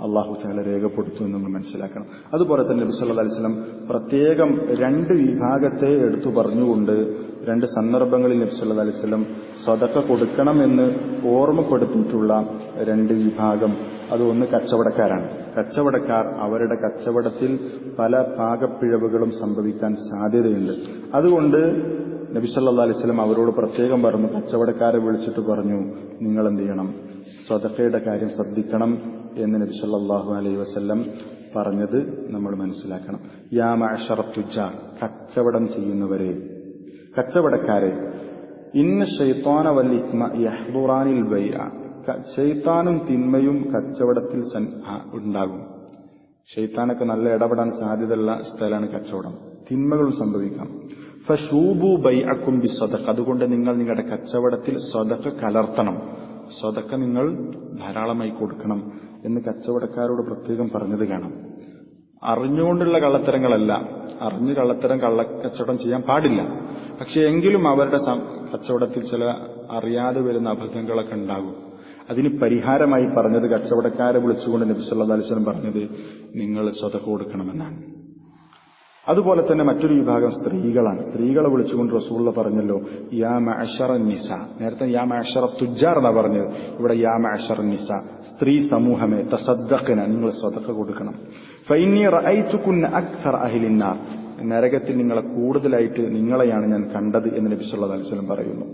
അള്ളാഹു താല രേഖപ്പെടുത്തും എന്ന് നമ്മൾ മനസ്സിലാക്കണം അതുപോലെ തന്നെ നബി സല്ലല്ലാഹു അലൈഹി വസല്ലം പ്രത്യേകം രണ്ട് വിഭാഗത്തെ എടുത്തു പറഞ്ഞുകൊണ്ട് രണ്ട് സന്ദർഭങ്ങളിൽ നബി സല്ലല്ലാഹു അലൈഹി വസല്ലം സ്വതക്ക കൊടുക്കണമെന്ന് ഓർമ്മപ്പെടുത്തിയിട്ടുള്ള രണ്ട് വിഭാഗം അത് ഒന്ന് കച്ചവടക്കാരാണ് കച്ചവടക്കാർ അവരുടെ കച്ചവടത്തിൽ പല പാകപ്പിഴവുകളും സംഭവിക്കാൻ സാധ്യതയുണ്ട് അതുകൊണ്ട് നബി സല്ലല്ലാഹു അലൈഹി വസല്ലം അവരോട് പ്രത്യേകം പറഞ്ഞു കച്ചവടക്കാരെ വിളിച്ചിട്ട് പറഞ്ഞു നിങ്ങൾ എന്ത് ചെയ്യണം സ്വതക്കയുടെ കാര്യം ശ്രദ്ധിക്കണം എന്ന് നബി സല്ലല്ലാഹു അലൈഹി വസല്ലം പറഞ്ഞത് നമ്മൾ മനസ്സിലാക്കണം യാ മഅശറത്തുജാർ കച്ചവടം ചെയ്യുന്നവരെ കച്ചവടക്കാരെ ഇന്ന ഷൈത്താന വല്ലിസ്മ യഹ്ദുറാനിൽ ബൈഅ ഷെയ്ത്താനും തിന്മയും കച്ചവടത്തിൽ ഉണ്ടാകും ഷെയ്ത്താനൊക്കെ നല്ല ഇടപെടാൻ സാധ്യതയുള്ള സ്ഥലമാണ് കച്ചവടം തിന്മകൾ സംഭവിക്കാം ഫഷൂബു ബൈ അക്കുംബി സ്വതക്ക അതുകൊണ്ട് നിങ്ങൾ നിങ്ങളുടെ കച്ചവടത്തിൽ സ്വതക്ക കലർത്തണം സ്വതക്ക നിങ്ങൾ ധാരാളമായി കൊടുക്കണം എന്ന് കച്ചവടക്കാരോട് പ്രത്യേകം പറഞ്ഞത് കാണാം അറിഞ്ഞുകൊണ്ടുള്ള കള്ളത്തരങ്ങളല്ല അറിഞ്ഞ് കള്ളത്തരം കള്ളക്കച്ചവടം ചെയ്യാൻ പാടില്ല പക്ഷെ എങ്കിലും അവരുടെ കച്ചവടത്തിൽ ചില അറിയാതെ വരുന്ന അബദ്ധങ്ങളൊക്കെ ഉണ്ടാകും അതിന് പരിഹാരമായി പറഞ്ഞത് കച്ചവടക്കാരെ വിളിച്ചുകൊണ്ട് നബി സല്ലല്ലാഹു അലൈഹി വസല്ലം പറഞ്ഞത് നിങ്ങൾ സ്വതക്ക കൊടുക്കണമെന്നാണ് അതുപോലെ തന്നെ മറ്റൊരു വിഭാഗം സ്ത്രീകളാണ് സ്ത്രീകളെ വിളിച്ചുകൊണ്ട് റസൂള്ള പറഞ്ഞല്ലോ യാ മഅഷറ നിസ നേരത്തെ യാ മഅഷറ തുജാർ എന്നാ പറഞ്ഞത് ഇവിടെ യാ മഅഷറ നിസ സ്ത്രീ സമൂഹമേ തസദ്ദഖന നിങ്ങൾ സ്വതക്ക കൊടുക്കണം ഫൈനി റഅയ്തുകുന്ന അക്സർ അഹ്ലിന്നാർ നരകത്തിൽ നിങ്ങളെ കൂടുതലായിട്ട് നിങ്ങളെയാണ് ഞാൻ കണ്ടത് എന്ന് നബി സല്ലല്ലാഹു അലൈഹി വസല്ലം പറയുന്നു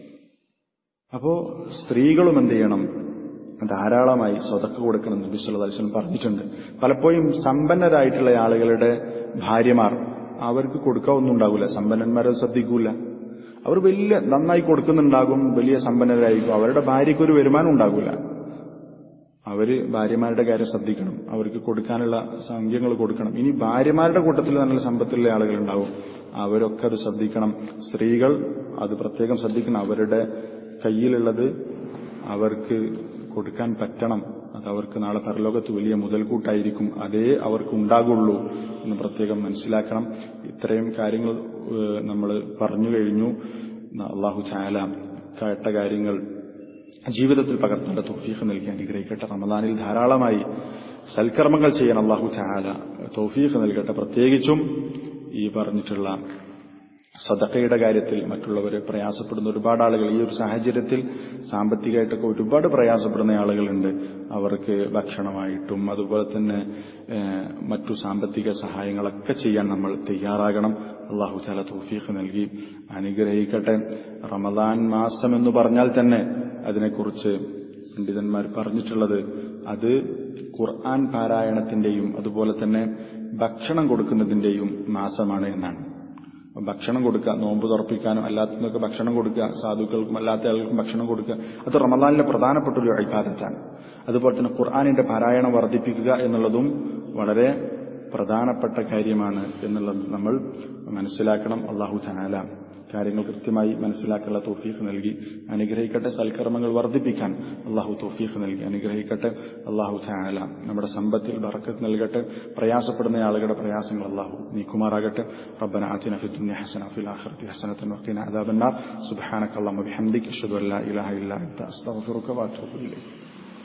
അപ്പോ സ്ത്രീകളും എന്ത് ചെയ്യണം ധാരാളമായി സ്വതക്ക കൊടുക്കണം നബി സല്ലല്ലാഹു അലൈഹി വസല്ലം പറഞ്ഞിട്ടുണ്ട് പലപ്പോഴും സമ്പന്നരായിട്ടുള്ള ആളുകളുടെ ഭാര്യമാർ അവർക്ക് കൊടുക്കാവൊന്നും ഉണ്ടാകില്ല സമ്പന്നന്മാരെ ശ്രദ്ധിക്കൂല അവർ വലിയ നന്നായി കൊടുക്കുന്നുണ്ടാകും വലിയ സമ്പന്നരായിരിക്കും അവരുടെ ഭാര്യയ്ക്ക് ഒരു വരുമാനം ഉണ്ടാകില്ല അവര് ഭാര്യമാരുടെ കാര്യം ശ്രദ്ധിക്കണം അവർക്ക് കൊടുക്കാനുള്ള സംഖ്യകൾ കൊടുക്കണം ഇനി ഭാര്യമാരുടെ കൂട്ടത്തിൽ നല്ല സമ്പത്തുള്ള ആളുകൾ ഉണ്ടാവും അവരൊക്കെ അത് ശ്രദ്ധിക്കണം സ്ത്രീകൾ അത് പ്രത്യേകം ശ്രദ്ധിക്കണം അവരുടെ കയ്യിലുള്ളത് അവർക്ക് കൊടുക്കാൻ പറ്റണം അത് അവർക്ക് നാളെ പരലോകത്ത് വലിയ മുതൽക്കൂട്ടായിരിക്കും അതേ അവർക്ക് ഉണ്ടാകുള്ളൂ എന്ന് പ്രത്യേകം മനസ്സിലാക്കണം ഇത്രയും കാര്യങ്ങൾ നമ്മൾ പറഞ്ഞു കഴിഞ്ഞു അള്ളാഹു ചായാല കേട്ട കാര്യങ്ങൾ ജീവിതത്തിൽ പകർത്തേണ്ട തോഫീഖ് നൽകി അനുഗ്രഹിക്കട്ടെ റമദാനിൽ ധാരാളമായി സൽക്കർമ്മങ്ങൾ ചെയ്യാൻ അള്ളാഹു ചായാല തോഫീഖ് നൽകട്ടെ പ്രത്യേകിച്ചും ഈ പറഞ്ഞിട്ടുള്ള സദക്കയുടെ കാര്യത്തിൽ മറ്റുള്ളവരെ പ്രയാസപ്പെടുന്ന ഒരുപാട് ആളുകൾ ഈ ഒരു സാഹചര്യത്തിൽ സാമ്പത്തികമായിട്ടൊക്കെ ഒരുപാട് പ്രയാസപ്പെടുന്ന ആളുകളുണ്ട് അവർക്ക് ഭക്ഷണമായിട്ടും അതുപോലെ തന്നെ മറ്റു സാമ്പത്തിക സഹായങ്ങളൊക്കെ ചെയ്യാൻ നമ്മൾ തയ്യാറാകണം അള്ളാഹു ചാല തൗഫീഖ് നൽകി അനുഗ്രഹിക്കട്ടെ റമദാൻ മാസം എന്ന് പറഞ്ഞാൽ തന്നെ അതിനെക്കുറിച്ച് പണ്ഡിതന്മാർ പറഞ്ഞിട്ടുള്ളത് അത് ഖുർആൻ പാരായണത്തിന്റെയും അതുപോലെ തന്നെ ഭക്ഷണം കൊടുക്കുന്നതിന്റെയും മാസമാണ് എന്നാണ് ഭക്ഷണം കൊടുക്കുക നോമ്പ് തുറപ്പിക്കാനും അല്ലാത്തതൊക്കെ ഭക്ഷണം കൊടുക്കുക സാധുക്കൾക്കും അല്ലാത്ത ആളുകൾക്കും ഭക്ഷണം കൊടുക്കുക അത് റമദാനിലെ പ്രധാനപ്പെട്ട ഒരു അഭിബാധത്താണ് അതുപോലെ തന്നെ ഖുർആാനിന്റെ പാരായണം വർദ്ധിപ്പിക്കുക എന്നുള്ളതും വളരെ പ്രധാനപ്പെട്ട കാര്യമാണ് എന്നുള്ളത് നമ്മൾ മനസ്സിലാക്കണം അള്ളാഹു ചാല കാര്യങ്ങൾ കൃത്യമായി മനസ്സിലാക്കാനുള്ള തോഫീഖ് നൽകി അനുഗ്രഹിക്കട്ടെ സൽക്കർമ്മങ്ങൾ വർദ്ധിപ്പിക്കാൻ അള്ളാഹു തോഫീഖ് നൽകി അനുഗ്രഹിക്കട്ടെ അള്ളാഹു ചായാല നമ്മുടെ സമ്പത്തിൽ ബറക്കത്ത് നൽകട്ടെ പ്രയാസപ്പെടുന്ന ആളുകളുടെ പ്രയാസങ്ങൾ അള്ളാഹു നീക്കുമാറാകട്ടെ റബ്ബന ആതിന ഫി ദുനിയ ഹസന ഫിൽ ആഖിറതി ഹസനതൻ വഖിന അദാബന്നാർ സുബ്ഹാനക അല്ലാഹുമ്മ ബിഹംദിക അഷ്ഹദു അൻ ലാ ഇലാഹ ഇല്ലാ അൻത അസ്തഗ്ഫിറുക വഅതൂബു ഇലൈക്